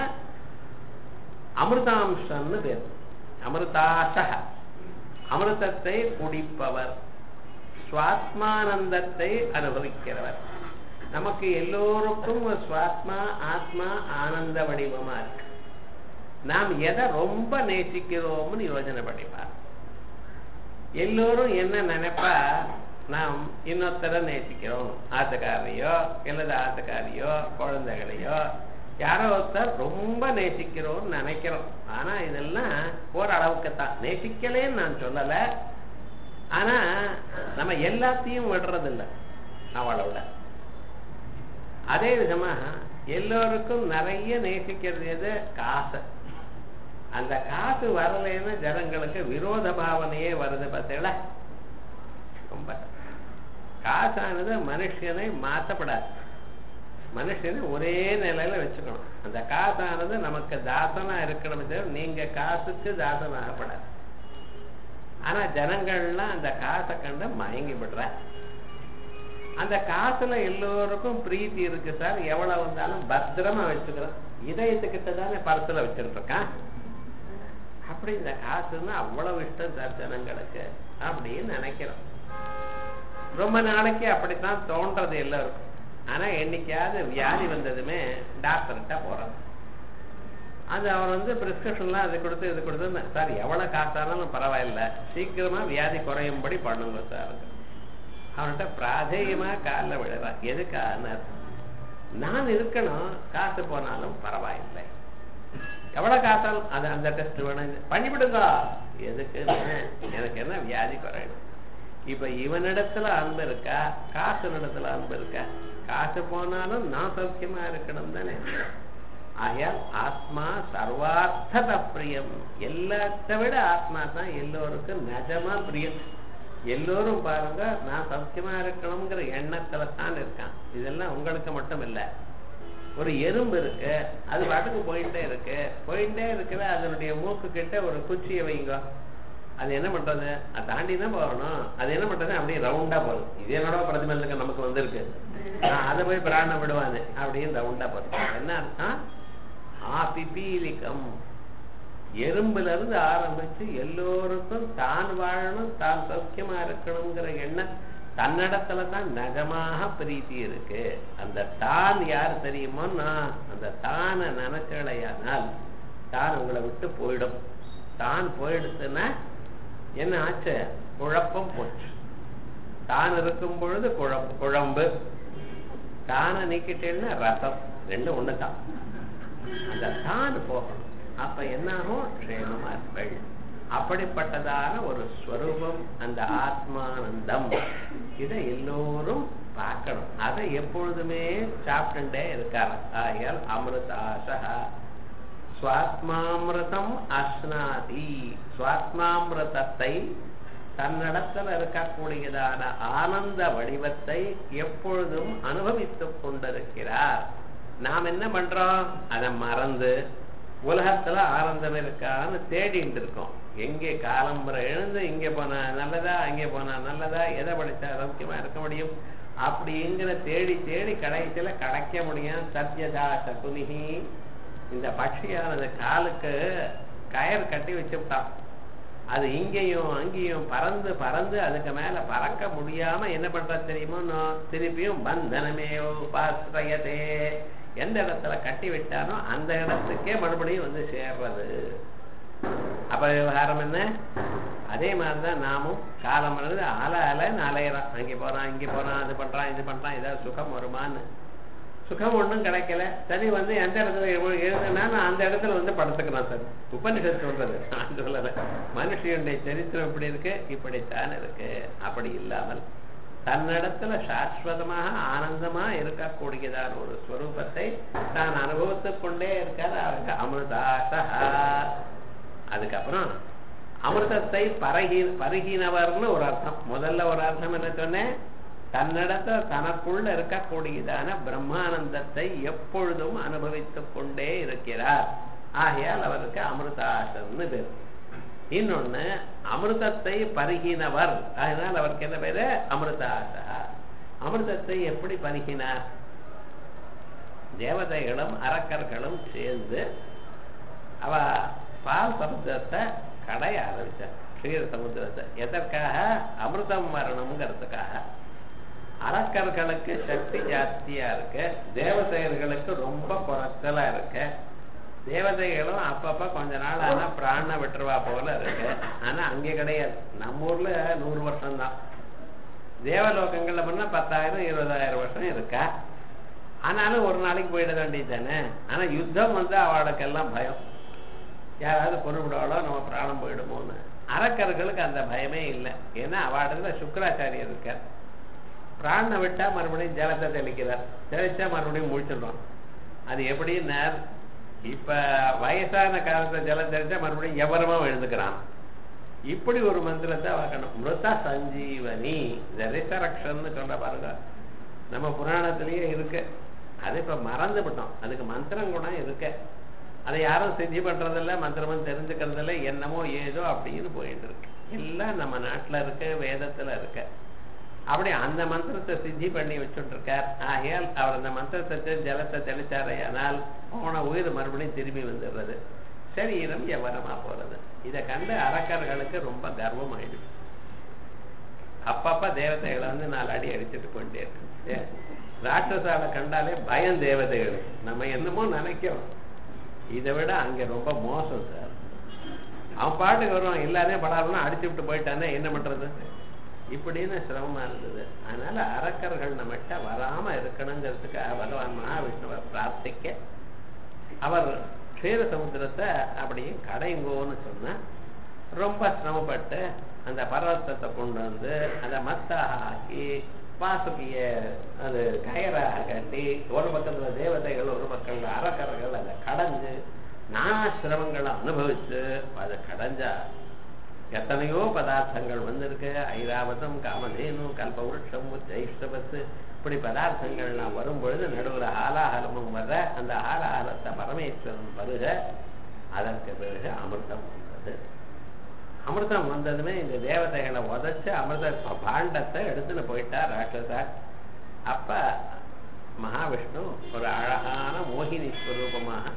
அமிர்தாம்சம்னு பேர் அமிர்தாசக அமிர்தத்தை குடிப்பவர் சுவாத்மானந்தத்தை அனுபவிக்கிறவர் நமக்கு எல்லோருக்கும் ஒரு சுவாத்மா ஆத்மா ஆனந்த வடிவமா இருக்கு நாம் எதை ரொம்ப நேசிக்கிறோம்னு யோசனை பண்ணிப்பார் எல்லோரும் என்ன நினைப்பா நாம் இன்னொருத்தரை நேசிக்கிறோம் ஆத்துக்காரையோ இல்லது ஆத்துக்காரியோ குழந்தைகளையோ யாரோ ஒருத்தர் ரொம்ப நேசிக்கிறோம்னு நினைக்கிறோம் ஆனா இதெல்லாம் ஓரளவுக்கு தான் நேசிக்கலேன்னு நான் சொல்லல ஆனா நம்ம எல்லாத்தையும் விடுறதில்லை அவளோட அதே விதமா எல்லோருக்கும் நிறைய நேசிக்கிறது எது காசு அந்த காசு வரலைன்னா ஜனங்களுக்கு விரோத பாவனையே வருது பார்த்தீங்களா ரொம்ப காசானது மனுஷனை மாற்றப்படாது மனுஷனை ஒரே நிலையில வச்சுக்கணும் அந்த காசானது நமக்கு தாசனா இருக்கணும் தவிர நீங்க காசுக்கு தாசன் ஆகப்படாது ஆனா ஜனங்கள்லாம் அந்த காசை கண்டு மயங்கி விடுற அந்த காசுல எல்லோருக்கும் பிரீத்தி இருக்கு சார் எவ்வளவு வந்தாலும் பத்திரமா வச்சுக்கிறோம் இதயத்துக்கிட்ட தானே பரத்துல வச்சுட்டு இருக்கான் அப்படி இந்த காசுன்னா அவ்வளவு இஷ்டம் சார் ஜனங்களுக்கு அப்படின்னு நினைக்கிறோம் ரொம்ப நாளைக்கு அப்படித்தான் தோன்றது எல்லாருக்கும் ஆனா என்னைக்காவது வியாதி வந்ததுமே டாக்டர்கிட்ட போறோம் அது அவர் வந்து பிரிஸ்கிரிப்ஷன்லாம் அது கொடுத்து இது கொடுத்து சார் எவ்வளவு காசானாலும் பரவாயில்ல சீக்கிரமா வியாதி குறையும்படி பண்ணுங்க சார் அவன்கிட்ட பிராதேயமா காலில் விழுறான் எதுக்கான நான் இருக்கணும் காசு போனாலும் பரவாயில்லை எவ்வளவு காசாலும் அது அந்த டெஸ்ட் வேணும் பண்ணிவிடுங்க எதுக்கு எனக்கு என்ன வியாதி குறையணும் இப்ப இவனிடத்துல அன்பு இருக்கா காசு இடத்துல அன்பு இருக்கா காசு போனாலும் நான் சௌக்கியமா இருக்கணும் தானே ஆகையால் ஆத்மா சர்வார்த்த பிரியம் எல்லாத்த விட ஆத்மா தான் எல்லோருக்கும் நிஜமா பிரியம் எல்லோரும் பாருங்க நான் சௌக்கியமா இருக்கணுங்கிற எண்ணத்துல தான் இருக்கான் இதெல்லாம் உங்களுக்கு மட்டும் இல்ல ஒரு எறும்பு இருக்கு அது பாட்டுக்கு போயிட்டே இருக்கு போயிட்டே இருக்கிற அதனுடைய மூக்கு கிட்ட ஒரு குச்சியை வைங்க அது என்ன பண்றது அதை தாண்டி தான் போகணும் அது என்ன பண்றது அப்படியே ரவுண்டா போகுது இது என்னோட பிரதிபலிக்க நமக்கு வந்திருக்கு நான் அதை போய் பிராணம் விடுவானு அப்படின்னு ரவுண்டா போகுது என்ன அர்த்தம் ஆ பிபீலிக்கம் எறும்புல இருந்து ஆரம்பிச்சு எல்லோருக்கும் தான் வாழணும் தான் சௌக்கியமா இருக்கணுங்கிற எண்ணம் தன்னிடத்துல தான் நகமாக பிரீத்தி இருக்கு அந்த தான் யார் தெரியுமோன்னா அந்த தானை நினைக்கலையானால் தான் உங்களை விட்டு போயிடும் தான் போயிடுச்சுன்னா என்ன ஆச்சு குழப்பம் போச்சு தான் இருக்கும் பொழுது குழம்பு குழம்பு தானை நீக்கிட்டேன்னா ரசம் ரெண்டும் ஒண்ணு தான் அந்த தான் போகணும் அப்ப என்னாகும் க்ஷேமமா இருப்பள் அப்படிப்பட்டதான ஒரு ஸ்வரூபம் அந்த ஆத்மானந்தம் இதை எல்லோரும் பார்க்கணும் அதை எப்பொழுதுமே சாப்பிட்டுட்டே இருக்காங்க ஆகையால் அமிர்தாசா சுவாத்மாமிருதம் அஸ்னாதி சுவாத்மாமிருதத்தை தன்னிடத்தில் இருக்கக்கூடியதான ஆனந்த வடிவத்தை எப்பொழுதும் அனுபவித்துக் கொண்டிருக்கிறார் நாம் என்ன பண்றோம் அதை மறந்து உலகத்துல ஆனந்தம் இருக்கான்னு தேடிட்டு இருக்கோம் எங்கே காலம்புற எழுந்து இங்க போனா நல்லதா அங்கே போனா நல்லதா எதை படிச்சா சௌக்கியமா இருக்க முடியும் அப்படிங்கிற தேடி தேடி கடைசியில கிடைக்க முடியும் சத்யதா சகுனிகி இந்த பட்சியானது காலுக்கு கயர் கட்டி வச்சுட்டான் அது இங்கேயும் அங்கேயும் பறந்து பறந்து அதுக்கு மேல பறக்க முடியாம என்ன பண்ற தெரியுமோ திருப்பியும் பந்தனமே உபாசிரயதே எந்த இடத்துல கட்டி விட்டானோ அந்த இடத்துக்கே மறுபடியும் வந்து சேர்றது அப்ப விவகாரம் என்ன அதே மாதிரிதான் நாமும் காலம் அலை அலைன்னு அலையிறான் அங்கே போறான் இங்கே போறான் அது பண்றான் இது பண்றான் ஏதாவது சுகம் வருமான்னு சுகம் ஒன்றும் கிடைக்கல சரி வந்து எந்த இடத்துல எழுதுனா நான் அந்த இடத்துல வந்து படுத்துக்கிறான் சார் உபனிஷத் சொல்றது நான் சொல்லல மனுஷனுடைய சரித்திரம் இப்படி இருக்கு இப்படித்தான் இருக்கு அப்படி இல்லாமல் தன்னிடத்துல சாஸ்வதமாக ஆனந்தமா இருக்கக்கூடியதான ஒரு ஸ்வரூபத்தை தான் அனுபவித்துக் கொண்டே இருக்கார் அவருக்கு அமிர்தாசா அதுக்கப்புறம் அமிர்தத்தை பரகி பருகினவர்னு ஒரு அர்த்தம் முதல்ல ஒரு அர்த்தம் என்ன சொன்னேன் தன்னிடத்துல தனக்குள்ள இருக்கக்கூடியதான பிரம்மானந்தத்தை எப்பொழுதும் அனுபவித்துக் கொண்டே இருக்கிறார் ஆகையால் அவருக்கு அமிர்தாசன்னு பேர் இன்னொன்னு அமிர்தத்தை பருகினவர் அதனால் அவருக்கு என்ன பேரு அமிர்தாசா அமிர்தத்தை எப்படி பருகினார் தேவதைகளும் அரக்கர்களும் சேர்ந்து அவ பால் சமுத்திரத்தை கடைய ஆரம்பிச்சார் க்ஷீர சமுத்திரத்தை எதற்காக அமிர்தம் வரணுங்கிறதுக்காக அரக்கர்களுக்கு சக்தி ஜாஸ்தியா இருக்கு தேவதையர்களுக்கு ரொம்ப குறைச்சலா இருக்கு தேவதைகளும் அப்பப்ப கொஞ்ச நாள் ஆனா பிராண விட்டுருவா போல இருக்கு ஆனா அங்கே கிடையாது நம்ம ஊர்ல நூறு வருஷம் தான் தேவலோகங்கள்ல பண்ணா பத்தாயிரம் இருபதாயிரம் வருஷம் இருக்கா ஆனாலும் ஒரு நாளைக்கு போயிட வேண்டியது தானே ஆனா யுத்தம் வந்து அவளுக்கெல்லாம் பயம் யாராவது பொருள்விடுவாளோ நம்ம பிராணம் போயிடுமோன்னு அரக்கர்களுக்கு அந்த பயமே இல்லை ஏன்னா அவடத்துல சுக்கராச்சாரியர் இருக்கார் பிராணனை விட்டா மறுபடியும் ஜலத்தை தெளிக்கிறார் தெளிச்சா மறுபடியும் முடிச்சிடுறோம் அது எப்படின்னார் இப்ப வயசான காலத்துல ஜலம் தெளிச்சா மறுபடியும் எவரமா எழுந்துக்கிறான் இப்படி ஒரு மந்திரத்தை வாக்கணும் மிருத சஞ்சீவனி இந்த ரிசரக்ஷன் சொல்ற பாருங்க நம்ம புராணத்திலேயே இருக்கு அது இப்ப மறந்து விட்டோம் அதுக்கு மந்திரம் கூட இருக்கு அதை யாரும் சித்தி பண்றதில்ல மந்திரமும் தெரிஞ்சுக்கிறதில்ல என்னமோ ஏதோ அப்படின்னு போயிட்டு இருக்கு எல்லாம் நம்ம நாட்டுல இருக்கு வேதத்துல இருக்கு அப்படி அந்த மந்திரத்தை சித்தி பண்ணி வச்சுட்டு இருக்கார் ஆகையால் அவர் அந்த மந்திரத்தை ஜலத்தை தெளிச்சாரே ஆனால் போன உயிர் மறுபடியும் திரும்பி வந்துடுறது சரீரம் எவரமா போறது இதை கண்டு அரக்கர்களுக்கு ரொம்ப கர்வம் ஆயிடுச்சு அப்பப்ப தேவதைகளை வந்து நாலு அடி அடிச்சுட்டு போயிட்டே இருக்கு ராட்சசால கண்டாலே பயம் தேவதைகள் நம்ம என்னமோ நினைக்கிறோம் இதை விட அங்க ரொம்ப மோசம் சார் அவன் பாட்டுக்கு வருவான் எல்லாரையும் படாருன்னா அடிச்சு விட்டு போயிட்டானே என்ன பண்றது இப்படின்னு சிரமமா இருந்தது அதனால அரக்கர்கள் நம்மகிட்ட வராம இருக்கணுங்கிறதுக்காக பகவான் மகாவிஷ்ணுவை பிரார்த்திக்க அவர் க்ஷீர சமுத்திரத்தை அப்படியே கடைங்கோன்னு சொன்ன ரொம்ப சிரமப்பட்டு அந்த பர்வத்தத்தை கொண்டு வந்து அதை மத்தாக ஆக்கி வாசுகிய அது கயராக கட்டி ஒரு பக்கத்துல தேவதைகள் ஒரு பக்கத்துல அரக்கர்கள் அதை கடைஞ்சு நானா சிரமங்களை அனுபவிச்சு அதை கடைஞ்சா எத்தனையோ பதார்த்தங்கள் வந்திருக்கு ஐராவதம் காமதேனு கல்பவருஷம் ஜெயிஷ்டபத்து இப்படி பதார்த்தங்கள் நான் வரும் பொழுது நடுவில் ஆலாஹலமும் வர்ற அந்த ஆலாஹலத்தை பரமேஸ்வரன் வருக அதற்கு பிறகு அமிர்தம் வந்தது அமிர்தம் வந்ததுமே இந்த தேவதைகளை உதச்சு அமிர்த பாண்டத்தை எடுத்துன்னு போயிட்டார் ராட்சசார் அப்ப மகாவிஷ்ணு ஒரு அழகான மோகினி ஸ்வரூபமாக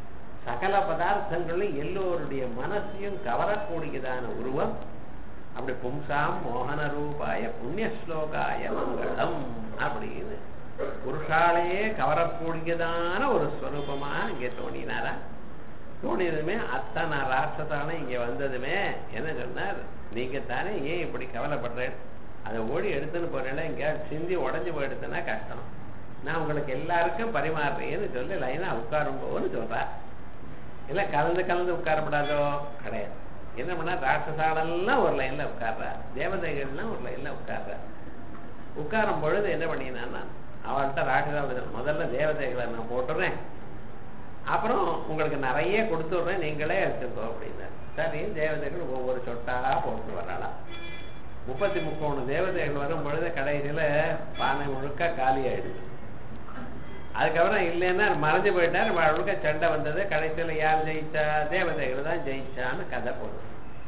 சகல பதார்த்தங்களும் எல்லோருடைய மனசையும் கவரக்கூடியதான உருவம் அப்படி பும்சாம் மோகன ரூபாய புண்ணிய ஸ்லோகாய மங்களம் அப்படின்னு புருஷாலேயே கவரக்கூடியதான ஒரு ஸ்வரூபமா இங்கே தோணினாரா தோணியதுமே அத்தனை ராட்சசான இங்க வந்ததுமே என்ன சொன்னார் நீங்க தானே ஏன் இப்படி கவலைப்படுறேன் அதை ஓடி எடுத்துன்னு போறேன்னா இங்க சிந்தி உடஞ்சு போயிடுச்சுன்னா கஷ்டம் நான் உங்களுக்கு எல்லாருக்கும் பரிமாறுறேன்னு சொல்லி லைனா உட்காரும்போன்னு சொல்றா இல்ல கலந்து கலந்து உட்காரப்படாதோ கிடையாது என்ன பண்ணா ராட்சசாலெல்லாம் ஒரு லைன்ல உட்கார்றா தேவதைகள்லாம் ஒரு லைன்ல உட்கார்றா உட்காரும் பொழுது என்ன பண்ணினான்னா அவள்கிட்ட ராட்சசா முதல்ல தேவதைகளை நான் போட்டுறேன் அப்புறம் உங்களுக்கு நிறைய கொடுத்துடுறேன் நீங்களே எடுத்துக்கோ அப்படின்னாரு சரி தேவதைகள் ஒவ்வொரு சொட்டா போட்டு வரலாம் முப்பத்தி முக்கோணு தேவதைகள் வரும் பொழுது கடைசியில பானை முழுக்க காலி ஆயிடுது அதுக்கப்புறம் இல்லைன்னா மறைஞ்சு போயிட்டார் முழுக்க சண்டை வந்தது கடைசியில யார் ஜெயிச்சா தேவதைகள் தான் ஜெயிச்சான்னு கதை போடுது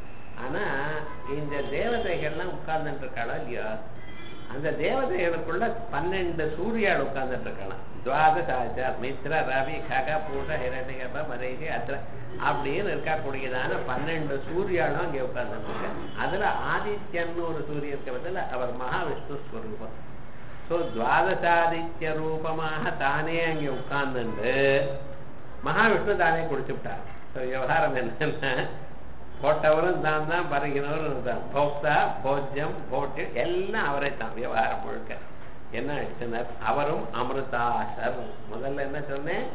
ஆனா இந்த தேவதைகள்லாம் உட்கார்ந்துட்டு இருக்காளோ இல்லையோ அந்த தேவதைகளுக்குள்ள பன்னெண்டு சூரியால் உட்கார்ந்துட்டு இருக்கலாம் துவாதசாச்சா மித்ர ரவி கக பூட ஹிரண்யகப மரேதி அத்திர அப்படின்னு இருக்கக்கூடியதான பன்னெண்டு சூரியாலும் அங்கே உட்கார்ந்துருக்கு அதுல ஆதித்யன்னு ஒரு சூரியன் இருக்க பதில் அவர் மகாவிஷ்ணு ஸ்வரூபம் ஸோ துவாதசாதித்ய ரூபமாக தானே அங்கே உட்கார்ந்துண்டு மகாவிஷ்ணு தானே குடிச்சு விட்டார் ஸோ விவகாரம் என்னன்னா போட்டவரும் தான் தான் பருகினவரும் தான் போக்தா போஜ்யம் போட்டு எல்லாம் அவரை தான் விவகாரம் முழுக்க என்ன ஆயிடுச்சுனர் அவரும் அமிர்தாசர் முதல்ல என்ன சொன்னேன்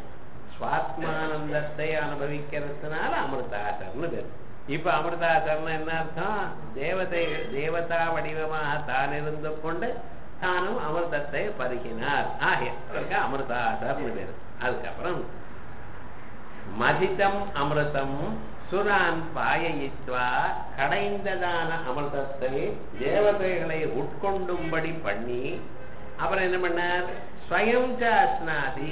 சுவாத்மானந்தத்தை அனுபவிக்கிறதுனால அமிர்தாசர்னு பேர் இப்ப அமிர்தாசர்னு என்ன அர்த்தம் தேவதை தேவதா வடிவமாக தான் இருந்து கொண்டு தானும் அமிர்தத்தை பருகினார் ஆகிய அமிர்தாசர்னு பேர் அதுக்கப்புறம் மதிதம் அமிர்தம் சுரான் பாயயித்வா கடைந்ததான அமிர்தத்தை தேவதைகளை உட்கொண்டும்படி பண்ணி அப்புறம் என்ன பண்ணார் ஸ்வயம் சாஸ்னாதி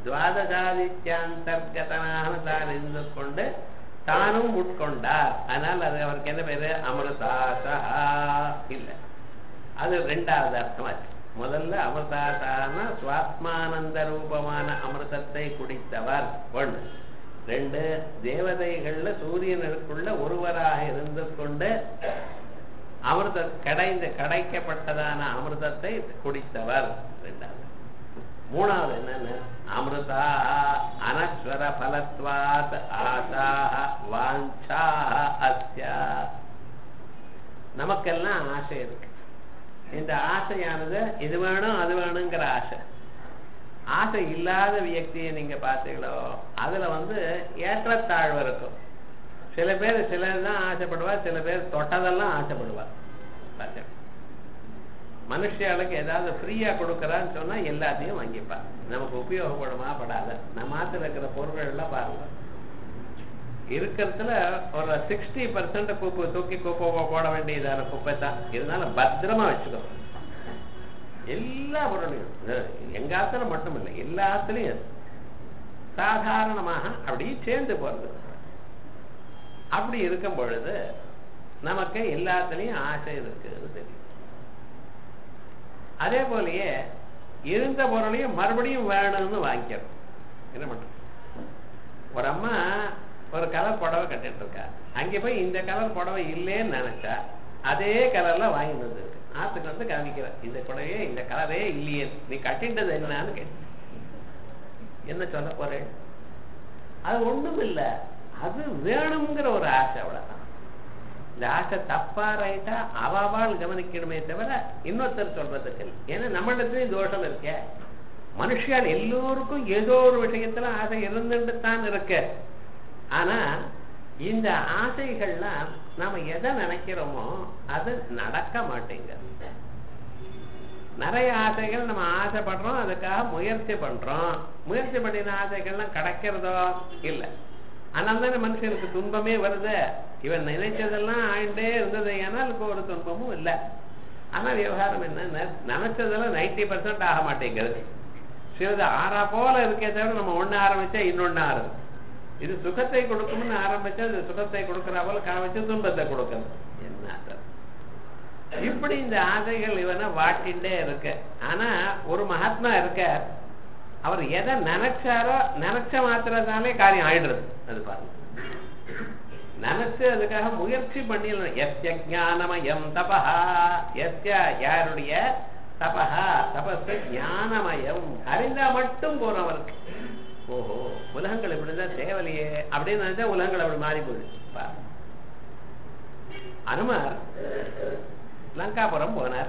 துவாதசாதித்யாந்தர்கதனாக தான் இருந்து கொண்டு தானும் உட்கொண்டார் அதனால் அது அவருக்கு என்ன பேரு அமிர்தாசா இல்ல அது ரெண்டாவது அர்த்தமாச்சு முதல்ல அமிர்தாசான சுவாத்மானந்த ரூபமான அமிர்தத்தை குடித்தவர் ஒன்று ரெண்டு தேவதைகள்ல சூரியனுக்குள்ள ஒருவராக இருந்து கொண்டு அமிர்த கடைந்த கடைக்கப்பட்டதான அமிர்தத்தை குடித்தவர் ரெண்டாவது மூணாவது என்னன்னு அமிர்தா அனஸ்வர பலத்வாத் ஆசா வாஞ்சா அஸ்யா நமக்கெல்லாம் ஆசை இருக்கு இந்த ஆசையானது இது வேணும் அது வேணுங்கிற ஆசை ஆசை இல்லாத வியக்தியை நீங்க பார்த்தீங்களோ அதுல வந்து ஏற்றத்தாழ்வு இருக்கும் சில பேர் சிலர் தான் ஆசைப்படுவார் சில பேர் தொட்டதெல்லாம் ஆசைப்படுவார் மனுஷியாளுக்கு ஏதாவது ஃப்ரீயா கொடுக்கறான்னு சொன்னா எல்லாத்தையும் வாங்கிப்பா நமக்கு உபயோகப்படுமா படாத நம்ம ஆத்துல இருக்கிற பொருட்கள் எல்லாம் பாருங்க இருக்கிறதுல ஒரு சிக்ஸ்டி பர்சன்ட் குப்பை தூக்கி குப்பை போட வேண்டியதான குப்பை தான் இருந்தாலும் பத்திரமா வச்சுக்கோ எல்லா பொருளையும் எங்க ஆத்துல மட்டும் இல்லை எல்லா ஆத்துலயும் சாதாரணமாக அப்படியே சேர்ந்து போறது அப்படி இருக்கும் பொழுது நமக்கு எல்லாத்துலயும் ஆசை இருக்குன்னு தெரியும் அதே போலயே இருந்த பொருளையும் மறுபடியும் வேணும்னு வாங்கிக்கிறோம் என்ன பண்றோம் ஒரு அம்மா ஒரு கலர் புடவை கட்டிட்டு இருக்கா அங்க போய் இந்த கலர் புடவை இல்லேன்னு நினைச்சா அதே கலர்ல வாங்கிட்டு வந்து ஆத்துக்கு வந்து காமிக்கிற இந்த புடவையே இந்த கலரே இல்லையே நீ கட்டிட்டது என்னன்னு கேட்டு என்ன சொல்ல போறேன் அது ஒண்ணும் இல்ல அது வேணுங்கிற ஒரு ஆசை அவ்வளவுதான் இந்த ஆசை தப்பா ரைட்டா அவாவால் கவனிக்கணுமே தவிர இன்னொருத்தர் சொல்றதுக்கு இல்லை ஏன்னா நம்மளிடத்துலயும் தோஷம் இருக்க மனுஷியால் எல்லோருக்கும் ஏதோ ஒரு விஷயத்துல ஆசை இருந்துட்டு தான் இருக்க ஆனா இந்த ஆசைகள்லாம் நாம எதை நினைக்கிறோமோ அது நடக்க மாட்டேங்குது நிறைய ஆசைகள் நம்ம ஆசைப்படுறோம் அதுக்காக முயற்சி பண்றோம் முயற்சி பண்ணின ஆசைகள்லாம் கிடைக்கிறதோ இல்லை ஆனால் தானே மனுஷனுக்கு துன்பமே வருது இவன் நினைச்சதெல்லாம் ஆயிட்டே இருந்தது ஏனால் இப்போ ஒரு துன்பமும் இல்லை ஆனா விவகாரம் என்ன நினைச்சதெல்லாம் நைன்டி பர்சன்ட் ஆக மாட்டேங்கிறது சிலது ஆறா போல இருக்கே தவிர நம்ம ஒண்ணு ஆரம்பிச்சா இன்னொன்னு ஆறுது இது சுகத்தை கொடுக்கும்னு ஆரம்பிச்சா அது சுகத்தை கொடுக்கறா போல காமிச்சு துன்பத்தை கொடுக்கணும் என்ன சார் இப்படி இந்த ஆசைகள் இவனை வாட்டிண்டே இருக்கு ஆனா ஒரு மகாத்மா இருக்க அவர் எதை நினைச்சாரோ நினைச்ச மாத்திரத்தாலே காரியம் ஆயிடுறது அது பாருங்க நினைச்சு அதுக்காக முயற்சி பண்ணிடணும் எஸ்ய ஞானமயம் தபஹா எஸ்ய யாருடைய தபஹா தபஸ் ஞானமயம் அறிந்தா மட்டும் போனவருக்கு ஓஹோ உலகங்கள் இப்படிதான் தேவலையே அப்படின்னு நினைச்சா உலகங்கள் அப்படி மாறி போயிடுச்சு பாருங்க அனுமார் லங்காபுரம் போனார்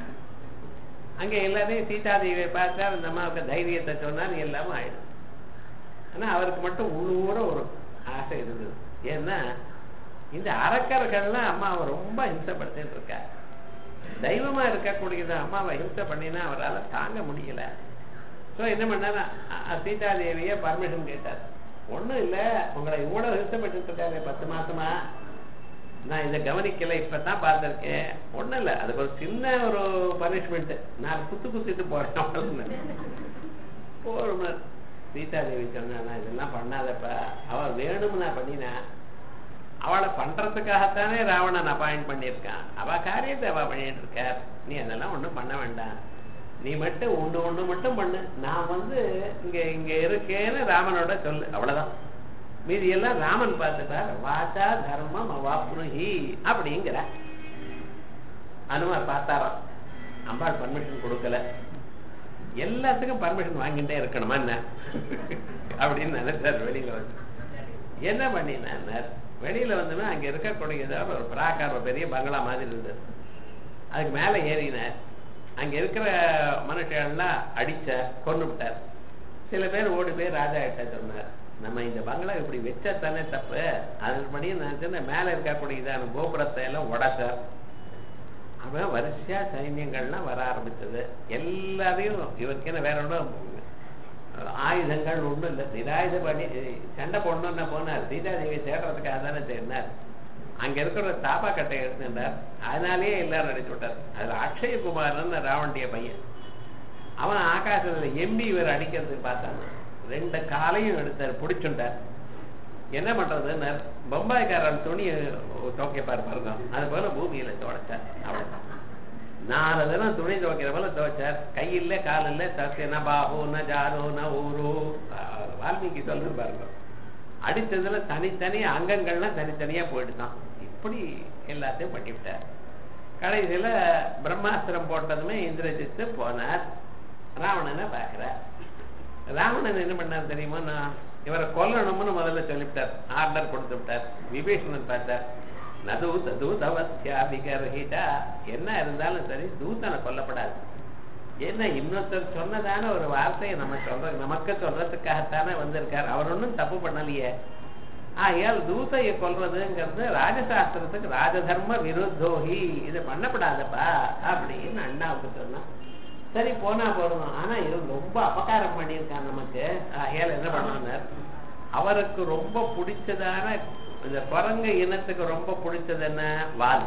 அங்க எல்லாரையும் சீதாதேவியை பார்த்தார் அந்த அம்மாவுக்கு தைரியத்தை சொன்னார் எல்லாமே ஆயிடும் ஆனா அவருக்கு மட்டும் உள்ளூர ஒரு ஆசை இருந்தது ஏன்னா இந்த அரக்கர்கள்லாம் அம்மாவை ரொம்ப ஹிம்சப்படுத்திட்டு இருக்கார் தெய்வமா இருக்கக்கூடியது அம்மாவை ஹிம்சை பண்ணினா அவரால் தாங்க முடியல ஸோ என்ன பண்ணார் சீதாதேவிய பர்மிஷன் கேட்டார் ஒண்ணும் இல்ல உங்களை இவ்வளவு ஹிம்சப்பட்டு இருக்காரு பத்து மாசமா நான் இதை கவனிக்கல இப்பதான் பார்த்திருக்கேன் ஒண்ணும் இல்ல அதுக்கு ஒரு சின்ன ஒரு பனிஷ்மெண்ட் நான் குத்து குத்திட்டு போறேன் போறோம் சீதாதேவி சொன்னா இதெல்லாம் பண்ணாதப்பா அவள் வேணும்னு நான் பண்ணினா அவளை பண்றதுக்காகத்தானே ராவணன் அப்பாயிண்ட் பண்ணியிருக்கான் அவ காரியத்தை அவ பண்ணிட்டு இருக்கார் நீ அதெல்லாம் ஒண்ணும் பண்ண வேண்டாம் நீ மட்டும் ஒண்ணு ஒண்ணு மட்டும் பண்ணு நான் வந்து இங்க இங்க இருக்கேன்னு ராமனோட சொல்லு அவ்வளவுதான் மீதி எல்லாம் ராமன் பார்த்துட்டார் வாச்சா தர்மம் அவாப்னுஹி அப்படிங்கிற அனுமார் பார்த்தாராம் அம்பாள் பர்மிஷன் கொடுக்கல எல்லாத்துக்கும் பர்மிஷன் வாங்கிட்டே இருக்கணுமா என்ன அப்படின்னு நினைச்சார் வெளியில வந்து என்ன பண்ணினார் வெளியில வந்தோன்னா அங்க இருக்கக்கூடியதா ஒரு பிராகார பெரிய பங்களா மாதிரி இருந்தது அதுக்கு மேல ஏறினார் அங்க இருக்கிற மனுஷங்கள்லாம் அடிச்சார் கொண்டு விட்டார் சில பேர் ஓடி போய் ராஜா கிட்ட சொன்னார் நம்ம இந்த பங்களா இப்படி வச்சா தானே தப்பு அதுபடி நினைச்சு மேல இருக்கக்கூடியதான கோபுரத்தை எல்லாம் உடைச்சார் அவன் வரிசையா சைன்யங்கள்லாம் வர ஆரம்பிச்சது எல்லாரையும் இவருக்கு என்ன வேற ஒன்றும் ஆயுதங்கள் ஒண்ணும் இல்லை நிராயுத பண்ணி சண்டை போடணும்னு போனார் சீதாதேவி தேடுறதுக்காக தானே தேடினார் அங்க இருக்கிற தாப்பா கட்டை எடுத்துட்டார் அதனாலேயே எல்லாரும் அடிச்சு விட்டார் அதுல அக்ஷயகுமாரன் ராவண்டிய பையன் அவன் ஆகாசத்துல எம்பி இவர் அடிக்கிறதுக்கு பார்த்தாங்க ரெண்டு காலையும் எடுத்தார் பிடிச்சுட்டார் என்ன பண்றதுன்னு பம்பாய்க்காரன் துணி துவைக்கப்பார் பாருங்க அது போல பூமியில துடைச்சார் அவ்வளவுதான் நாலு தினம் துணி துவைக்கிற போல துவைச்சார் கை இல்ல கால் இல்ல சத்தியன பாபு ந ஜாரு ந ஊரு வால்மீகி சொல்றது பாருங்க அடிச்சதுல தனித்தனி அங்கங்கள்லாம் தனித்தனியா போயிட்டுதான் இப்படி எல்லாத்தையும் பண்ணிவிட்டார் கடைசியில பிரம்மாஸ்திரம் போட்டதுமே இந்திரஜித்து போனார் ராவணனை பார்க்கிறார் ராவணன் என்ன பண்ணார் தெரியுமா நான் இவரை கொல்லணும்னு முதல்ல சொல்லிவிட்டார் ஆர்டர் கொடுத்து விட்டார் விபீஷணன் பார்த்தார் நது தூதவத்யாபிகர்ஹிதா என்ன இருந்தாலும் சரி தூதனை கொல்லப்படாது என்ன இன்னொருத்தர் சொன்னதான ஒரு வார்த்தையை நம்ம சொல்ற நமக்கு சொல்றதுக்காகத்தானே வந்திருக்கார் அவர் ஒன்றும் தப்பு பண்ணலையே ஆகையால் தூதையை கொல்றதுங்கிறது ராஜசாஸ்திரத்துக்கு ராஜதர்ம விருத்தோகி இது பண்ணப்படாதப்பா அப்படின்னு அண்ணாவுக்கு சொன்னான் சரி போனா போறோம் ஆனா இவன் ரொம்ப அபகாரம் பண்ணியிருக்கான் நமக்கு ஆகையால் என்ன பண்ணுவார் அவருக்கு ரொம்ப பிடிச்சதான இந்த குரங்கு இனத்துக்கு ரொம்ப பிடிச்சது என்ன வால்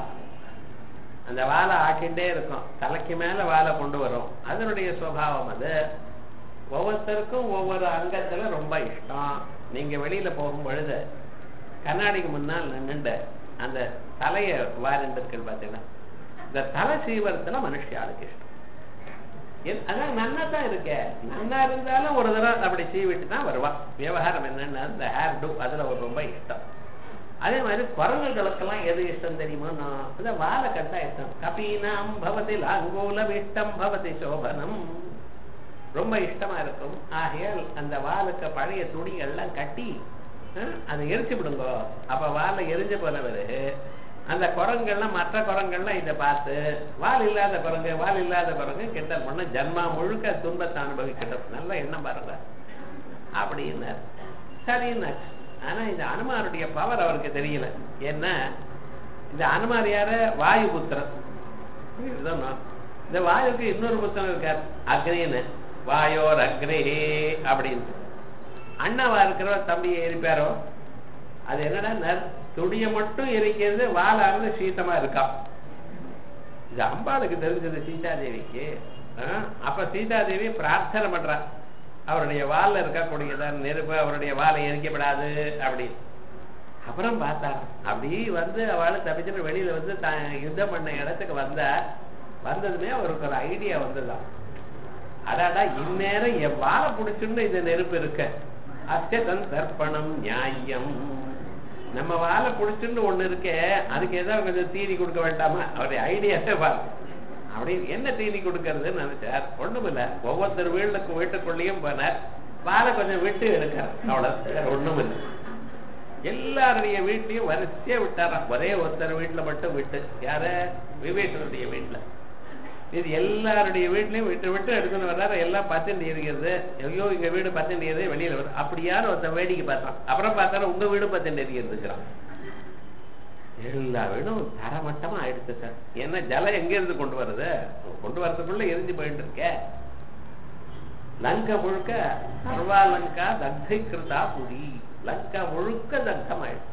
அந்த வாழை ஆட்டிகிட்டே இருக்கும் தலைக்கு மேல வாழை கொண்டு வரும் அதனுடைய சுவாவம் அது ஒவ்வொருத்தருக்கும் ஒவ்வொரு அங்கத்துல ரொம்ப இஷ்டம் நீங்க வெளியில போகும் பொழுது கண்ணாடிக்கு முன்னால் நின்றுண்டு அந்த தலைய வாரிண்டு இருக்குன்னு பாத்தீங்கன்னா இந்த தலை சீவரத்துல மனுஷியாளுக்கு இஷ்டம் அதான் நன்னா தான் இருக்க நன்னா இருந்தாலும் ஒரு தடவை அப்படி சீவிட்டு தான் வருவா விவகாரம் என்னன்னா இந்த ஹேர் டூ அதுல ஒரு ரொம்ப இஷ்டம் அதே மாதிரி குரங்குகளுக்கெல்லாம் எது இஷ்டம் தெரியுமோ இந்த வாழை கட்டா இஷ்டம் கபீனாம் பவதி லாங்கோலம் இஷ்டம் பவதி சோபனம் ரொம்ப இஷ்டமா இருக்கும் ஆகையால் அந்த வாளுக்கு பழைய துணிகள்லாம் கட்டி அதை எரிச்சு விடுங்க அப்ப வாழை எரிஞ்ச போல பிறகு அந்த குரங்கள்லாம் மற்ற குரங்கள்லாம் இதை பார்த்து வால் இல்லாத குரங்கு வால் இல்லாத குரங்கு கிண்டல் பண்ண ஜன்மா முழுக்க துன்பத்தை அனுபவிக்கட்டும் நல்ல எண்ணம் பாருங்க அப்படின்னார் சரின்னாச்சு ஆனா இந்த அனுமாருடைய பவர் அவருக்கு தெரியல என்ன இந்த அனுமார் யாரு வாயு புத்திரன் இந்த வாயுக்கு இன்னொரு புத்திரன் இருக்கார் அக்னின்னு வாயோர் அக்னே அப்படின்னு அண்ணாவா இருக்கிறவர் தம்பியை எரிப்பாரோ அது என்னடா துணியை மட்டும் எரிக்கிறது வாழாருந்து சீத்தமா இருக்கா இது அம்பாளுக்கு தெரிஞ்சது சீதாதேவிக்கு அப்ப சீதாதேவி பிரார்த்தனை பண்றா அவருடைய வால்ல இருக்கக்கூடியதான் நெருப்பு அவருடைய வாழை எரிக்கப்படாது அப்படி அப்புறம் பார்த்தா அப்படி வந்து அவளை தப்பிச்சுட்டு வெளியில வந்து யுத்தம் பண்ண இடத்துக்கு வந்தா வந்ததுமே அவருக்கு ஒரு ஐடியா வந்ததுதான் அடாடா இந்நேரம் என் வாழை பிடிச்சுன்னு இந்த நெருப்பு இருக்க அச்சதன் தர்ப்பணம் நியாயம் நம்ம வாழை பிடிச்சுன்னு ஒண்ணு இருக்க அதுக்கு ஏதாவது கொஞ்சம் தீனி கொடுக்க வேண்டாமா அவருடைய ஐடியாவே பாருங்க அப்படி என்ன தீனி கொடுக்கறதுன்னு நினைச்சார் ஒண்ணும் இல்ல ஒவ்வொருத்தர் வீட்டுக்கு வீட்டுக்குள்ளேயும் போனார் வாழை கொஞ்சம் விட்டு எடுக்கிறார் அவ்வளவு ஒண்ணும் இல்லை எல்லாருடைய வீட்லயும் வரிசையா விட்டாராம் ஒரே ஒருத்தர் வீட்டுல மட்டும் விட்டு யார விவேகனுடைய வீட்டுல இது எல்லாருடைய வீட்லயும் விட்டு விட்டு எடுத்துன்னு வர்றாரு எல்லாம் பத்துண்டு இருக்கிறது ஐயோ எங்க வீடு பத்துண்டு இருக்கிறது வெளியில வருது அப்படி யாரும் ஒருத்தன் வேடிக்கை பார்த்தான் அப்புறம் பார்த்தாலும் உங்க வீடு பத்துண்டு இருக்கிறதுக்கிறான் எல்லா வீடும் தரமட்டமா ஆயிடுச்சு சார் என்ன ஜலம் எங்க இருந்து கொண்டு வருது கொண்டு வரதுக்குள்ள எரிஞ்சு போயிட்டு இருக்க லங்கா முழுக்க சர்வா லங்கா தக்திகிருதா புரி லங்கா முழுக்க தக்தம் ஆயிடுச்சு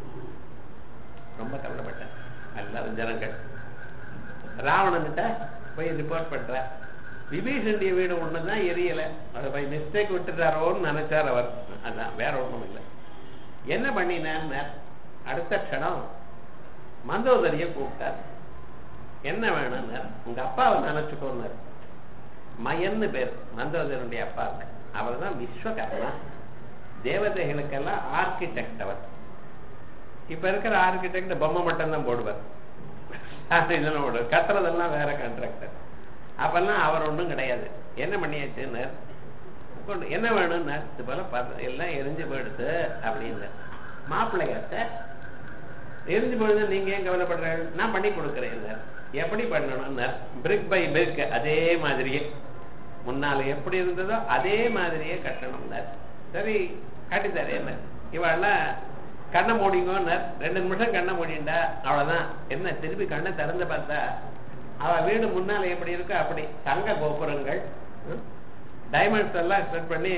ரொம்ப கவலைப்பட்டேன் எல்லாரும் ஜனங்கள் ராவணன்கிட்ட போய் ரிப்போர்ட் பண்ற விபீஷனுடைய வீடு ஒண்ணுதான் எரியல அதை போய் மிஸ்டேக் விட்டுட்டாரோன்னு நினைச்சார் அவர் அதான் வேற ஒண்ணும் இல்லை என்ன பண்ணினார் அடுத்த க்ஷணம் மந்தோதரிய கூப்பிட்டார் என்ன வேணும்னு உங்க அப்பாவை நினைச்சுக்கோன்னார் மயன்னு பேர் மந்தோதரனுடைய அப்பாவுக்கு அவர் தான் விஸ்வகர்மா தேவதைகளுக்கெல்லாம் ஆர்கிடெக்ட் அவர் இப்ப இருக்கிற ஆர்கிடெக்ட் பொம்மை மட்டும் தான் போடுவார் இதெல்லாம் போடுவார் கட்டுறதெல்லாம் வேற கான்ட்ராக்டர் அப்பெல்லாம் அவர் ஒன்றும் கிடையாது என்ன பண்ணியாச்சுன்னு என்ன வேணும்னா இது போல எல்லாம் எரிஞ்சு போயிடுது அப்படின்னு மாப்பிள்ளையாத்த எரிஞ்சு போயிடுது நீங்க ஏன் கவலைப்படுற நான் பண்ணி கொடுக்குறேன் எப்படி பண்ணணும்னா பிரிக் பை பிரிக் அதே மாதிரியே முன்னால எப்படி இருந்ததோ அதே மாதிரியே கட்டணும்னா சரி கட்டித்தாரு என்ன இவெல்லாம் கண்ணை மூடிங்கன்னார் ரெண்டு நிமிஷம் கண்ணை மூடிண்டா அவ்வளவுதான் என்ன திருப்பி கண்ணை திறந்து பார்த்தா அவ வீடு முன்னால எப்படி இருக்கோ அப்படி தங்க கோபுரங்கள் டைமண்ட்ஸ் எல்லாம் செட் பண்ணி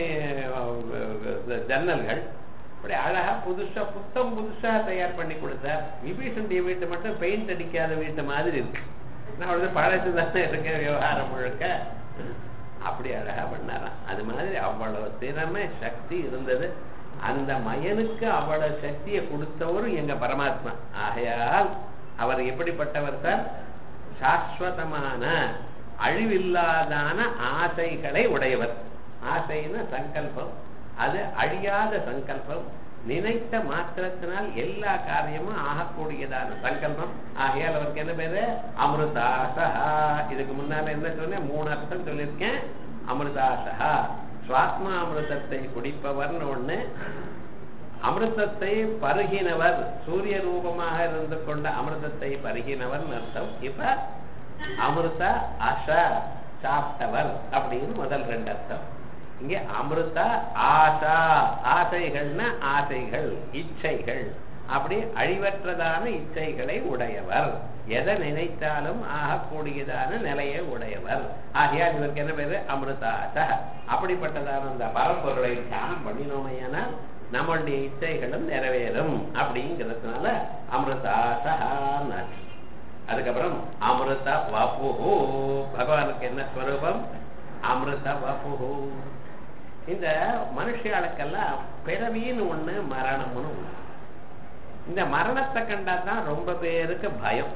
ஜன்னல்கள் அப்படி அழகா புதுசா புத்தம் புதுசா தயார் பண்ணி கொடுத்தார் விபீஷனுடைய வீட்டு மட்டும் பெயிண்ட் அடிக்காத வீட்டு மாதிரி இருக்கு நான் வந்து பழசு தானே இருக்க விவகாரம் முழுக்க அப்படி அழகா பண்ணாராம் அது மாதிரி அவ்வளவு திறமை சக்தி இருந்தது அந்த மயனுக்கு அவ்வளவு சக்தியை கொடுத்தவரும் எங்க பரமாத்மா ஆகையால் அவர் எப்படிப்பட்டவர் சார் சாஸ்வதமான அழிவில்லாதான ஆசைகளை உடையவர் ஆசைன்னு சங்கல்பம் அது அழியாத சங்கல்பம் நினைத்த மாத்திரத்தினால் எல்லா காரியமும் ஆகக்கூடியதான சங்கல்பம் ஆகையால் அவருக்கு என்ன பேரு அமிர்தாசகா இதுக்கு முன்னால என்ன சொன்னேன் மூணு அர்த்தம் சொல்லியிருக்கேன் அமிர்தாசகா சுவாத்மா அமிர்தத்தை குடிப்பவர்னு ஒண்ணு அமிர்தத்தை பருகினவர் சூரிய ரூபமாக இருந்து கொண்ட அமிர்தத்தை பருகினவர் அர்த்தம் இப்ப அமிர்த அச சாப்பிட்டவர் அப்படின்னு முதல் ரெண்டு அர்த்தம் இங்க அமிர்த ஆசா ஆசைகள்னா ஆசைகள் இச்சைகள் அப்படி அழிவற்றதான இச்சைகளை உடையவர் எதை நினைத்தாலும் ஆகக்கூடியதான நிலையை உடையவர் ஆகையால் இவருக்கு என்ன பேரு அமிர்தாச அப்படிப்பட்டதான அந்த பரம்பொருளை தியானம் பண்ணினோமையானால் நம்மளுடைய இச்சைகளும் நிறைவேறும் அப்படிங்கிறதுனால அமிர்தாசகான்னு அதுக்கப்புறம் அமிர்த வபுஹு பகவானுக்கு என்ன ஸ்வரூபம் அமிர்த வபுஹு இந்த மனுஷியாளுக்கெல்லாம் பிறவின்னு ஒண்ணு மரணம்னு ஒண்ணு இந்த மரணத்தை கண்டா தான் ரொம்ப பேருக்கு பயம்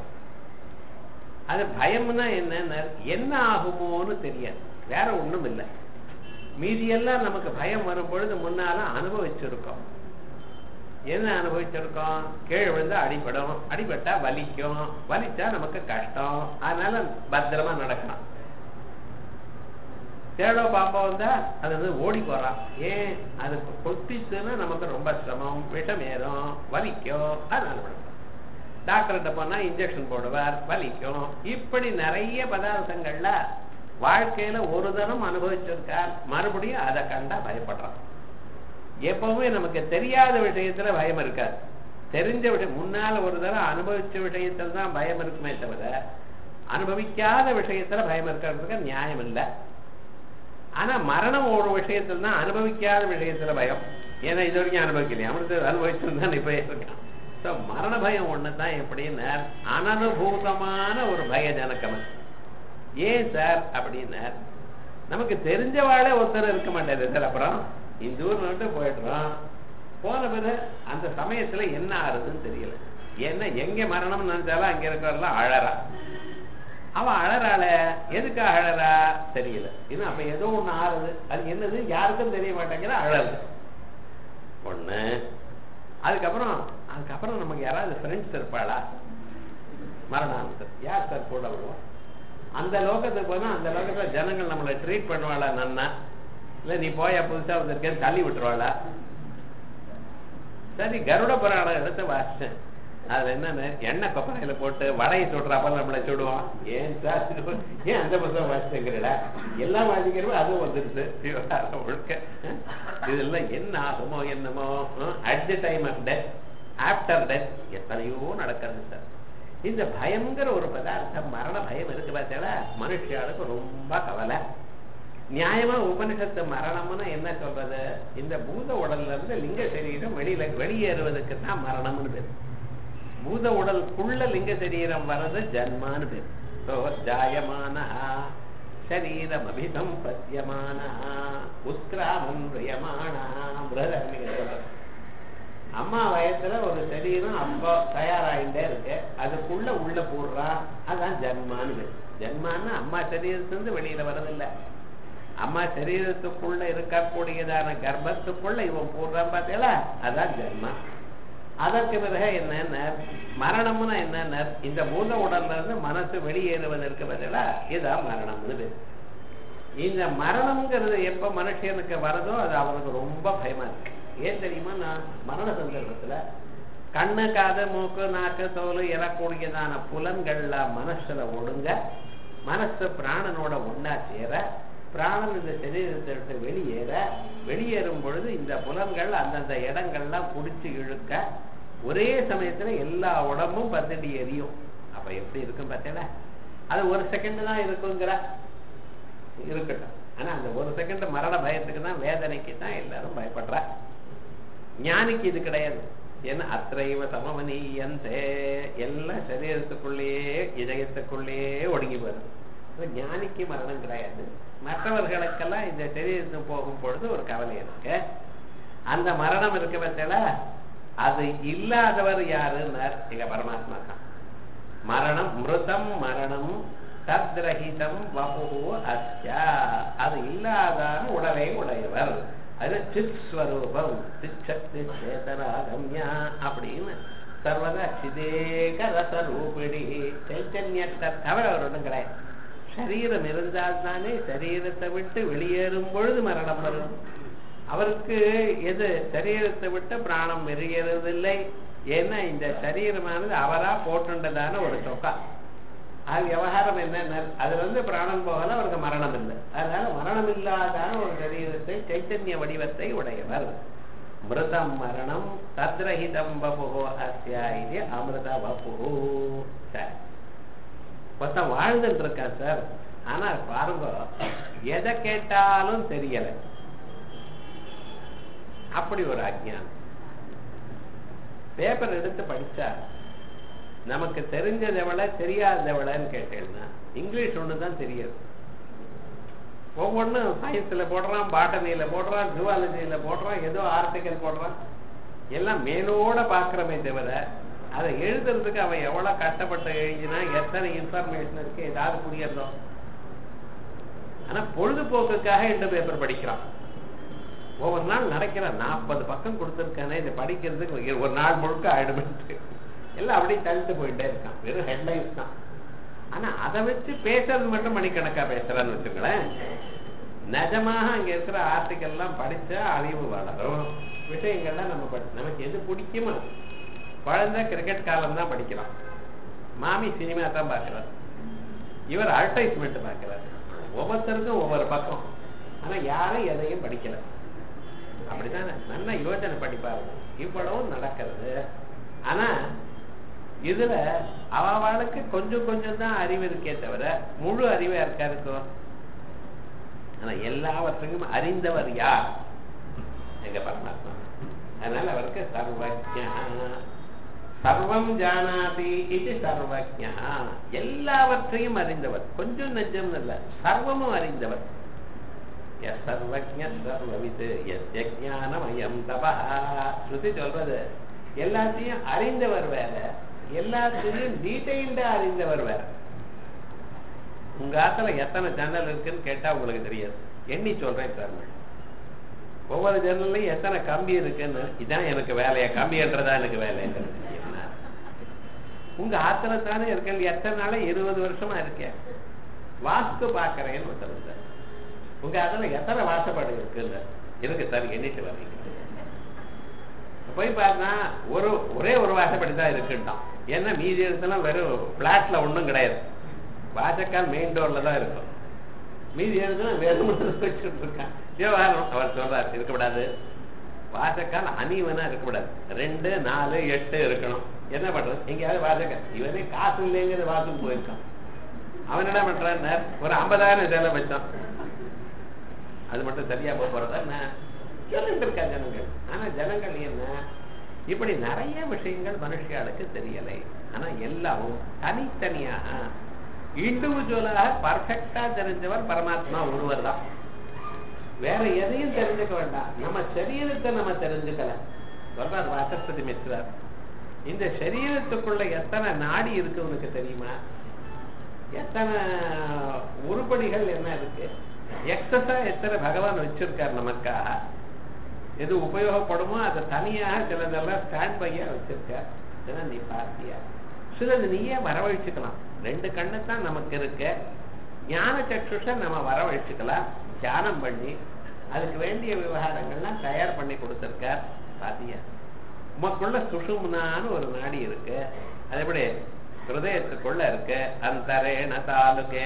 அது பயம்னா என்ன என்ன ஆகுமோன்னு தெரியாது வேற ஒண்ணும் இல்லை மீதியெல்லாம் நமக்கு பயம் வரும் பொழுது முன்னால அனுபவிச்சிருக்கோம் என்ன அனுபவிச்சிருக்கோம் கீழே விழுந்தா அடிபடும் அடிபட்டா வலிக்கும் வலிச்சா நமக்கு கஷ்டம் அதனால பத்திரமா நடக்கணும் தேடோ பாம்பா வந்தா அது வந்து ஓடி போறான் ஏன் அது கொத்திச்சுன்னா நமக்கு ரொம்ப சிரமம் விஷம் ஏறும் வலிக்கும் அதனால விடணும் டாக்டர்கிட்ட போனா இன்ஜெக்ஷன் போடுவார் வலிக்கும் இப்படி நிறைய பதார்த்தங்கள்ல வாழ்க்கையில ஒரு தரம் அனுபவிச்சிருக்கார் மறுபடியும் அதை கண்டா பயப்படுறான் எப்பவுமே நமக்கு தெரியாத விஷயத்துல பயம் இருக்காது தெரிஞ்ச விஷயம் முன்னால ஒரு தரம் அனுபவிச்ச விஷயத்துல தான் பயம் இருக்குமே தவிர அனுபவிக்காத விஷயத்துல பயம் இருக்கிறதுக்கு நியாயம் இல்லை ஆனா மரணம் ஒரு விஷயத்துல தான் அனுபவிக்காத விஷயத்துல பயம் ஏன்னா இது வரைக்கும் அனுபவிக்கலையே அவனுக்கு அனுபவிச்சு தான் இப்ப இருக்கான் ஸோ மரண பயம் ஒன்று தான் எப்படின்னா அனனுபூதமான ஒரு பயஜனக்கமன் ஏன் சார் அப்படின்னார் நமக்கு தெரிஞ்சவாளே ஒருத்தர் இருக்க மாட்டேது சார் அப்புறம் இந்த ஊர் விட்டு போயிடுறோம் போன பிறகு அந்த சமயத்துல என்ன ஆறுதுன்னு தெரியல ஏன்னா எங்க மரணம் நினைச்சாலும் அங்க இருக்கிறவெல்லாம் அழறா அவன் அழறாள எதுக்கு அழறா தெரியல இன்னும் அப்ப ஏதோ ஒண்ணு ஆறுது அது என்னது யாருக்கும் தெரிய மாட்டேங்கிற அழறது ஒண்ணு அதுக்கப்புறம் அதுக்கப்புறம் நமக்கு யாராவது ஃப்ரெண்ட்ஸ் இருப்பாளா மரணானந்தர் யார் சார் கூட வருவோம் அந்த லோகத்துக்கு போனா அந்த லோகத்துல ஜனங்கள் நம்மளை ட்ரீட் பண்ணுவாளா நன்னா இல்ல நீ போயா புதுசா வந்திருக்கேன்னு தள்ளி விட்டுருவாளா சரி கருட புராணம் எடுத்து வாசிச்சேன் அதுல என்னன்னு எண்ணெய் கொப்பரையில போட்டு வடையை சுடுறாப்ப நம்மளை சுடுவான் ஏன் சார் ஏன் அந்த புத்தகம் வாசிச்சுங்கிறடா எல்லாம் வாசிக்கிறப்ப அதுவும் வந்துருச்சு விவகாரம் ஒழுக்க இதெல்லாம் என்ன ஆகுமோ என்னமோ at the time of death after death எத்தனையோ நடக்கிறது சார் இந்த பயங்கிற ஒரு பதார்த்தம் மரண பயம் இருக்கு பார்த்தா மனுஷியாளுக்கு ரொம்ப கவலை நியாயமா உபனிஷத்து மரணம்னு என்ன சொல்றது இந்த பூத உடல்ல இருந்து லிங்க சரீரம் வெளியில வெளியேறுவதற்கு தான் மரணம்னு பேர் பூத உடலுக்குள்ள லிங்க சரீரம் வர்றது ஜன்மான்னு பேர் ஸோ ஜாயமான சரீரம் அபிசம்பத்தியமான உத்கிராமன் பிரியமான அம்மா வயசுல ஒரு சரீரம் அப்போ தயாராகிட்டே இருக்கு அதுக்குள்ள உள்ள போடுறா அதான் ஜன்மான்னு பேர் ஜன்மான்னு அம்மா சரீரத்திலிருந்து வெளியில வரதில்லை அம்மா சரீரத்துக்குள்ள இருக்கக்கூடியதான கர்ப்பத்துக்குள்ள இவன் போடுறான் பார்த்தீங்களா அதான் ஜன்மா அதற்கு பிறகு என்ன மரணம்னா என்ன இந்த பூத உடல்ல இருந்து மனசு வெளியேறுவதற்கு பதிலா இதான் மரணம்னு பேர் இந்த மரணம்ங்கிறது எப்ப மனுஷனுக்கு வரதோ அது அவனுக்கு ரொம்ப பயமா இருக்கு ஏன் தெரியுமா நான் மரண சந்தர்ப்பத்துல கண்ணு காது மூக்கு நாக்கு தோல் இறக்கூடியதான புலன்கள்லாம் மனசுல ஒடுங்க மனசு பிராணனோட ஒன்னா சேர பிராணன் இந்த சரீரத்தை விட்டு வெளியேற வெளியேறும் பொழுது இந்த புலன்கள் அந்தந்த இடங்கள்லாம் பிடிச்சி இழுக்க ஒரே சமயத்துல எல்லா உடம்பும் பத்தடி எரியும் அப்ப எப்படி இருக்கும் பார்த்தீங்களா அது ஒரு செகண்ட் தான் இருக்குங்கிற இருக்கட்டும் ஆனா அந்த ஒரு செகண்ட் மரண பயத்துக்கு தான் வேதனைக்கு தான் எல்லாரும் பயப்படுறா ஞானிக்கு இது கிடையாது ஏன்னா அத்தைவ சமமனீயந்தே எல்லாம் சரீரத்துக்குள்ளேயே இதயத்துக்குள்ளேயே ஒடுங்கி போயிடும் ஞானிக்கு மரணம் கிடையாது மற்றவர்களுக்கெல்லாம் இந்த சரீரத்துக்கு போகும் பொழுது ஒரு கவலை இருக்கு அந்த மரணம் இருக்க பட்சல அது இல்லாதவர் யாருன்னார் எங்க பரமாத்மா தான் மரணம் மிருதம் மரணம் தத்ரஹிதம் வபு அஸ்யா அது இல்லாதான உடலை உடையவர் அது சித் ஸ்வரூபம் சிச்சக்தி சேதராகம்யா அப்படின்னு சர்வதா சிதேக ரசரூபிணி சைத்தன்யத்தை தவிர அவர் ஒன்றும் கிடையாது சரீரம் இருந்தால் தானே சரீரத்தை விட்டு வெளியேறும் பொழுது மரணம் வரும் அவருக்கு எது சரீரத்தை விட்டு பிராணம் வெளியேறதில்லை ஏன்னா இந்த சரீரமானது அவரா போட்டுண்டதான ஒரு சொக்கா அது விவகாரம் என்ன அதுல இருந்து பிராணம் போகல அவருக்கு மரணம் இல்லை அதனால மரணம் இல்லாதான ஒரு சரீரத்தை சைத்தன்ய வடிவத்தை உடையவர் மிருதம் மரணம் தத்ரஹிதம் வபுகோ அஸ்யா இது அமிர்த வபு சரி ஒருத்தன் வாழ்ந்துட்டு இருக்கான் சார் ஆனா பாருங்க எதை கேட்டாலும் தெரியல அப்படி ஒரு அஜ்ஞானம் பேப்பர் எடுத்து படிச்சா நமக்கு தெரிஞ்சது எவ்வளோ தெரியாதது எவ்வளோன்னு கேட்டேன்னா இங்கிலீஷ் ஒன்று தான் தெரியாது ஒவ்வொன்றும் சயின்ஸில் போடுறான் பாட்டனியில் போடுறான் ஜுவாலஜியில் போடுறான் ஏதோ ஆர்டிக்கல் போடுறான் எல்லாம் மேலோட பார்க்குறமே தவிர அதை எழுதுறதுக்கு அவன் எவ்வளோ கஷ்டப்பட்டு எழுதினா எத்தனை இன்ஃபர்மேஷன் இருக்கு ஏதாவது புரியறதோ ஆனால் பொழுதுபோக்குக்காக இந்த பேப்பர் படிக்கிறான் ஒவ்வொரு நாள் நடக்கிறான் நாற்பது பக்கம் கொடுத்துருக்கானே இதை படிக்கிறதுக்கு ஒரு நாள் முழுக்க ஆயிடுமென்ட்டு எல்லாம் அப்படியே தள்ளிட்டு போயிட்டே இருக்கான் வெறும் ஹெட்லைன்ஸ் தான் ஆனா அதை வச்சு பேசுறது மட்டும் மணிக்கணக்கா பேசுறான்னு வச்சுங்களேன் நிஜமாக அங்க இருக்கிற ஆர்டிக்கல் எல்லாம் படிச்சா அறிவு வளரும் விஷயங்கள்லாம் நம்ம படி நமக்கு எது பிடிக்குமோ குழந்தை கிரிக்கெட் காலம் தான் படிக்கிறான் மாமி சினிமா தான் பார்க்கிறார் இவர் அட்வர்டைஸ்மெண்ட் பார்க்கிறார் ஒவ்வொருத்தருக்கும் ஒவ்வொரு பக்கம் ஆனா யாரும் எதையும் படிக்கல அப்படித்தானே நல்ல யோசனை படிப்பாரு இவ்வளவும் நடக்கிறது ஆனா இதுல அவளுக்கு கொஞ்சம் கொஞ்சம் தான் அறிவு இருக்கே தவிர முழு அறிவு யாருக்கா இருக்கும் ஆனா எல்லாவற்றையும் அறிந்தவர் யார் எங்க பரமாத்மா அதனால அவருக்கு சர்வஜா சர்வம் ஜானாதி இது சர்வஜா எல்லாவற்றையும் அறிந்தவர் கொஞ்சம் நெஞ்சம் இல்ல சர்வமும் அறிந்தவர் எஸ் சர்வஜ சர்வவித் எஸ் ஞானமயம் தபா ஸ்ருதி சொல்றது எல்லாத்தையும் அறிந்தவர் வேற எல்லாத்தையும் டீடைல்டா அறிந்தவர் வேற உங்க ஆத்துல எத்தனை ஜன்னல் இருக்குன்னு கேட்டா உங்களுக்கு தெரியாது எண்ணி சொல்றேன் சார் ஒவ்வொரு ஜன்னல்லையும் எத்தனை கம்பி இருக்குன்னு இதான் எனக்கு வேலையா கம்பின்றதா எனக்கு வேலைன்றது என்ன உங்க ஆத்துல தானே இருக்கேன் எத்தனை நாளா இருபது வருஷமா இருக்கேன் வாஸ்து பாக்குறேன்னு ஒருத்தர் சார் உங்க அதுல எத்தனை வாசப்பாடு இருக்குல்ல இருக்கு சார் எண்ணிட்டு வர்றீங்க போய் பார்த்தா ஒரு ஒரே ஒரு வாசப்படி தான் இருக்குட்டான் ஏன்னா மீதி இடத்துலாம் வெறும் பிளாட்ல ஒண்ணும் கிடையாது வாசக்கால் மெயின் டோர்ல தான் இருக்கும் மீதி இடத்துல வெறும் வச்சுட்டு இருக்கான் விவகாரம் அவர் சொல்றார் இருக்கக்கூடாது வாசக்கால் அணிவனா இருக்கக்கூடாது ரெண்டு நாலு எட்டு இருக்கணும் என்ன பண்றது எங்கேயாவது வாசக்கால் இவனே காசு இல்லைங்கிற வாசம் போயிருக்கான் அவன் என்ன பண்றான் ஒரு ஐம்பதாயிரம் செலவு வச்சான் அது மட்டும் சரியா போக போறதா என்ன சொல்லிட்டு இருக்கா ஜனங்கள் ஆனா ஜனங்கள் என்ன இப்படி நிறைய விஷயங்கள் மனுஷியாளுக்கு தெரியலை ஆனா எல்லாவும் தனித்தனியாக இண்டிவிஜுவலாக பர்ஃபெக்டா தெரிஞ்சவர் பரமாத்மா ஒருவர் தான் வேற எதையும் தெரிஞ்சுக்க வேண்டாம் நம்ம சரீரத்தை நம்ம தெரிஞ்சுக்கல சொல்றார் வாசஸ்பதி மிஸ்ரர் இந்த சரீரத்துக்குள்ள எத்தனை நாடி இருக்கு உனக்கு தெரியுமா எத்தனை உருப்படிகள் என்ன இருக்கு எக்ஸஸா எத்தனை பகவான் வச்சிருக்கார் நமக்காக எது உபயோகப்படுமோ அதை தனியாக சிலதெல்லாம் ஸ்டாண்ட் பையா வச்சிருக்கார் இதெல்லாம் நீ பார்த்தியா சிலது நீயே வரவழைச்சுக்கலாம் ரெண்டு கண்ணு தான் நமக்கு இருக்கு ஞான சக்ஷுஷ நம்ம வரவழைச்சுக்கலாம் தியானம் பண்ணி அதுக்கு வேண்டிய விவகாரங்கள்லாம் தயார் பண்ணி கொடுத்திருக்கார் பாத்தியா உமக்குள்ள சுஷும்னான்னு ஒரு நாடி இருக்கு அது எப்படி ஹிருதயத்துக்குள்ள இருக்கு அந்தரேண தாலுகே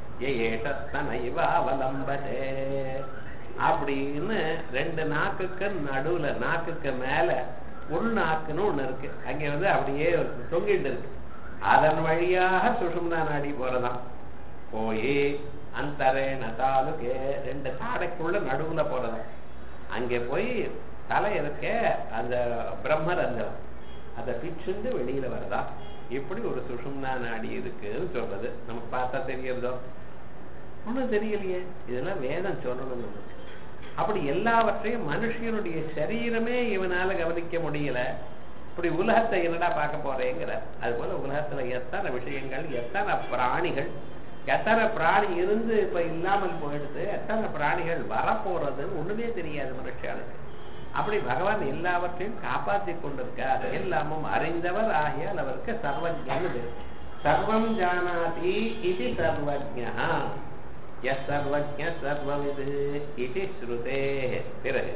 ஏஷஸ்தனைவாவலம்பதே அப்படின்னு ரெண்டு நாக்குக்கு நடுவுல நாக்குக்கு மேல உள் நாக்குன்னு ஒண்ணு இருக்கு அங்க வந்து அப்படியே தொங்கிட்டு இருக்கு அதன் வழியாக சுஷும்னா நாடி போறதாம் போய் அந்தரேண தாலுகே ரெண்டு தாடைக்குள்ள நடுவுல போறதாம் அங்கே போய் தலை இருக்க அந்த பிரம்மரந்தம் அதை பிச்சுண்டு வெளியில வருதா இப்படி ஒரு சுஷும்னா நாடி இருக்குன்னு சொல்றது நமக்கு பார்த்தா தெரியறதோ ஒண்ணும் தெரியலையே இதெல்லாம் வேதம் சொல்லணும் நமக்கு அப்படி எல்லாவற்றையும் மனுஷனுடைய சரீரமே இவனால கவனிக்க முடியல இப்படி உலகத்தை என்னடா பார்க்க போறேங்கிற அது போல உலகத்துல எத்தனை விஷயங்கள் எத்தனை பிராணிகள் எத்தனை பிராணி இருந்து இப்ப இல்லாமல் போயிடுது எத்தனை பிராணிகள் வரப்போறதுன்னு ஒண்ணுமே தெரியாது மனுஷனுக்கு அப்படி பகவான் எல்லாவற்றையும் காப்பாற்றி கொண்டிருக்கார் எல்லாமும் அறிந்தவர் ஆகியால் அவருக்கு சர்வஜனது சர்வம் ஜானாதி இது சர்வஜா எஸ் சர்வஜ சர்வவிது இது ஸ்ருதே பிறகு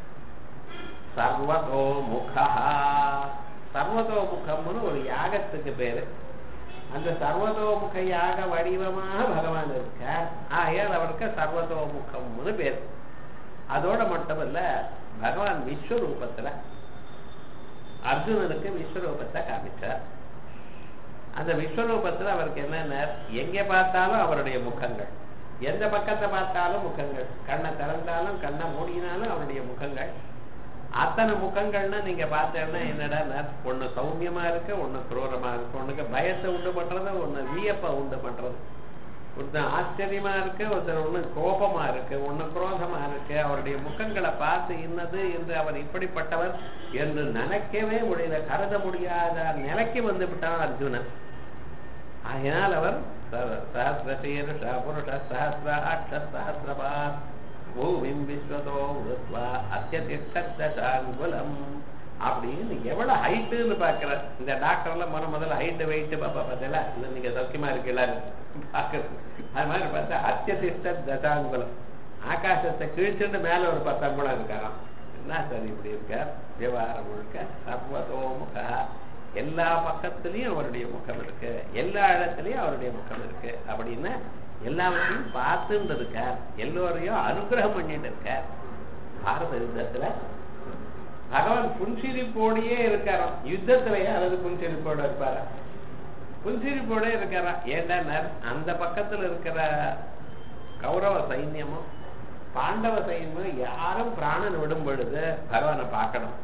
சர்வதோ முகா சர்வதோ முகம்னு ஒரு யாகத்துக்கு பேரு அந்த சர்வதோமுக யாக வடிவமாக பகவான் இருக்கார் ஆகையால் அவருக்கு சர்வதோமுகம்னு பேர் அதோட மட்டுமல்ல பகவான் விஸ்வரூபத்துல அர்ஜுனனுக்கு விஸ்வரூபத்தை காமிச்சார் அந்த விஸ்வரூபத்துல அவருக்கு என்னென்ன எங்க பார்த்தாலும் அவருடைய முகங்கள் எந்த பக்கத்தை பார்த்தாலும் முகங்கள் கண்ணை திறந்தாலும் கண்ணை மூடினாலும் அவருடைய முகங்கள் அத்தனை முகங்கள்னா நீங்க பார்த்தேன்னா என்னடா ஒண்ணு சௌமியமா இருக்கு ஒண்ணு குரூரமா இருக்கு ஒண்ணுக்கு பயத்தை உண்டு பண்றது ஒண்ணு வியப்பை உண்டு பண்றது ஒருத்தன் ஆச்சரியமா இருக்கு ஒருத்தர் ஒண்ணு கோபமா இருக்கு ஒண்ணு குரோதமா இருக்கு அவருடைய முகங்களை பார்த்து இன்னது என்று அவர் இப்படிப்பட்டவர் என்று நினைக்கவே முடியல கருத முடியாத நிலைக்கு வந்து விட்டான் அர்ஜுனன் ஆகையினால் அவர் சஹசிரசீருஷ புருஷ சஹசிராட்ச சஹசிரபா பூமிம் விஸ்வதோ உருத்வா அத்தியதிஷ்டாங்குலம் அப்படின்னு எவ்வளவு ஹைட்டுன்னு பாக்குற இந்த டாக்டர்ல முத முதல்ல ஹைட்டு வெயிட் பாப்பா பார்த்தல நீங்க சௌக்கியமா இருக்கீங்களா பாக்குறது அது மாதிரி பார்த்தா அத்தியதிஷ்ட தசாங்குலம் ஆகாசத்தை கிழிச்சுட்டு மேல ஒரு பத்தாங்குளம் இருக்காராம் என்ன சார் இப்படி இருக்கார் விவகாரம் முழுக்க சர்வதோமுக எல்லா பக்கத்துலயும் அவருடைய முகம் இருக்கு எல்லா இடத்துலயும் அவருடைய முகம் இருக்கு அப்படின்னு எல்லாவற்றையும் பார்த்துட்டு இருக்கார் எல்லோரையும் அனுகிரகம் பண்ணிட்டு இருக்கார் பாரத யுத்தத்துல பகவான் புன்சிரிப்போடையே இருக்காராம் யுத்தத்திலேயே அல்லது புன்சிரிப்போட இருப்பாரா புன்சிரிப்போட இருக்காராம் ஏண்டா அந்த பக்கத்துல இருக்கிற கௌரவ சைன்யமும் பாண்டவ சைன்யமும் யாரும் பிராணன் விடும் பொழுது பகவானை பார்க்கணும்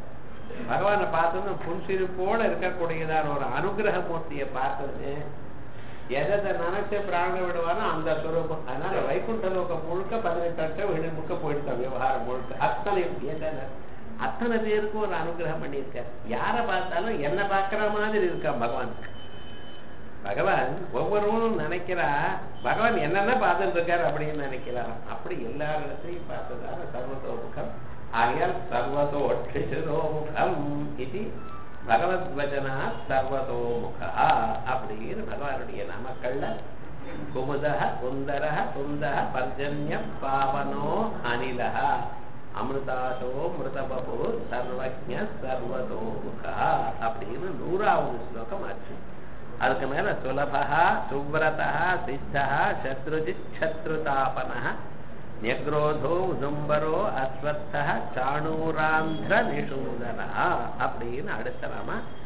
பகவானை பார்த்தது புன்சிரிப்போட இருக்கக்கூடியதான ஒரு அனுகிரக மூர்த்தியை பார்த்தது எதை நினைச்சு பிராண விடுவானோ அந்த சுரூபம் அதனால வைகுண்ட லோகம் முழுக்க பதினெட்டு லட்சம் வீடு முழுக்க போயிடுச்சு விவகாரம் முழுக்க அத்தனை என்ன அத்தனை பேருக்கு ஒரு அனுகிரகம் பண்ணியிருக்கார் யாரை பார்த்தாலும் என்ன பார்க்கிற மாதிரி இருக்கான் பகவானுக்கு பகவான் ஒவ்வொருவரும் நினைக்கிறா பகவான் என்னென்ன பார்த்துட்டு இருக்காரு அப்படின்னு நினைக்கிறாராம் அப்படி எல்லா இடத்தையும் பார்த்ததால சர்வதோமுகம் ஆகையால் சர்வதோட்சிரோமுகம் இது பகவத்வஜனா சர்வதோமுகா அப்படின்னு பகவானுடைய நாமக்கள்ல குமுதः குந்தரः குந்தः பர்ஜன்ய பாவனோ அனிலः அமிர்தாசோ மிருதபபு சர்வஜ சர்வதோமுகா அப்படின்னு நூறாவது ஸ்லோகம் ஆச்சு அதுக்கு மேல சுலபா சுவ்ரதா சித்தா சத்ருஜித் சத்ருதாபன நியக்ரோதோ உதும்பரோ அஸ்வத்தா சாணூராந்திர நிஷூதனா அப்படின்னு அடுத்த நாம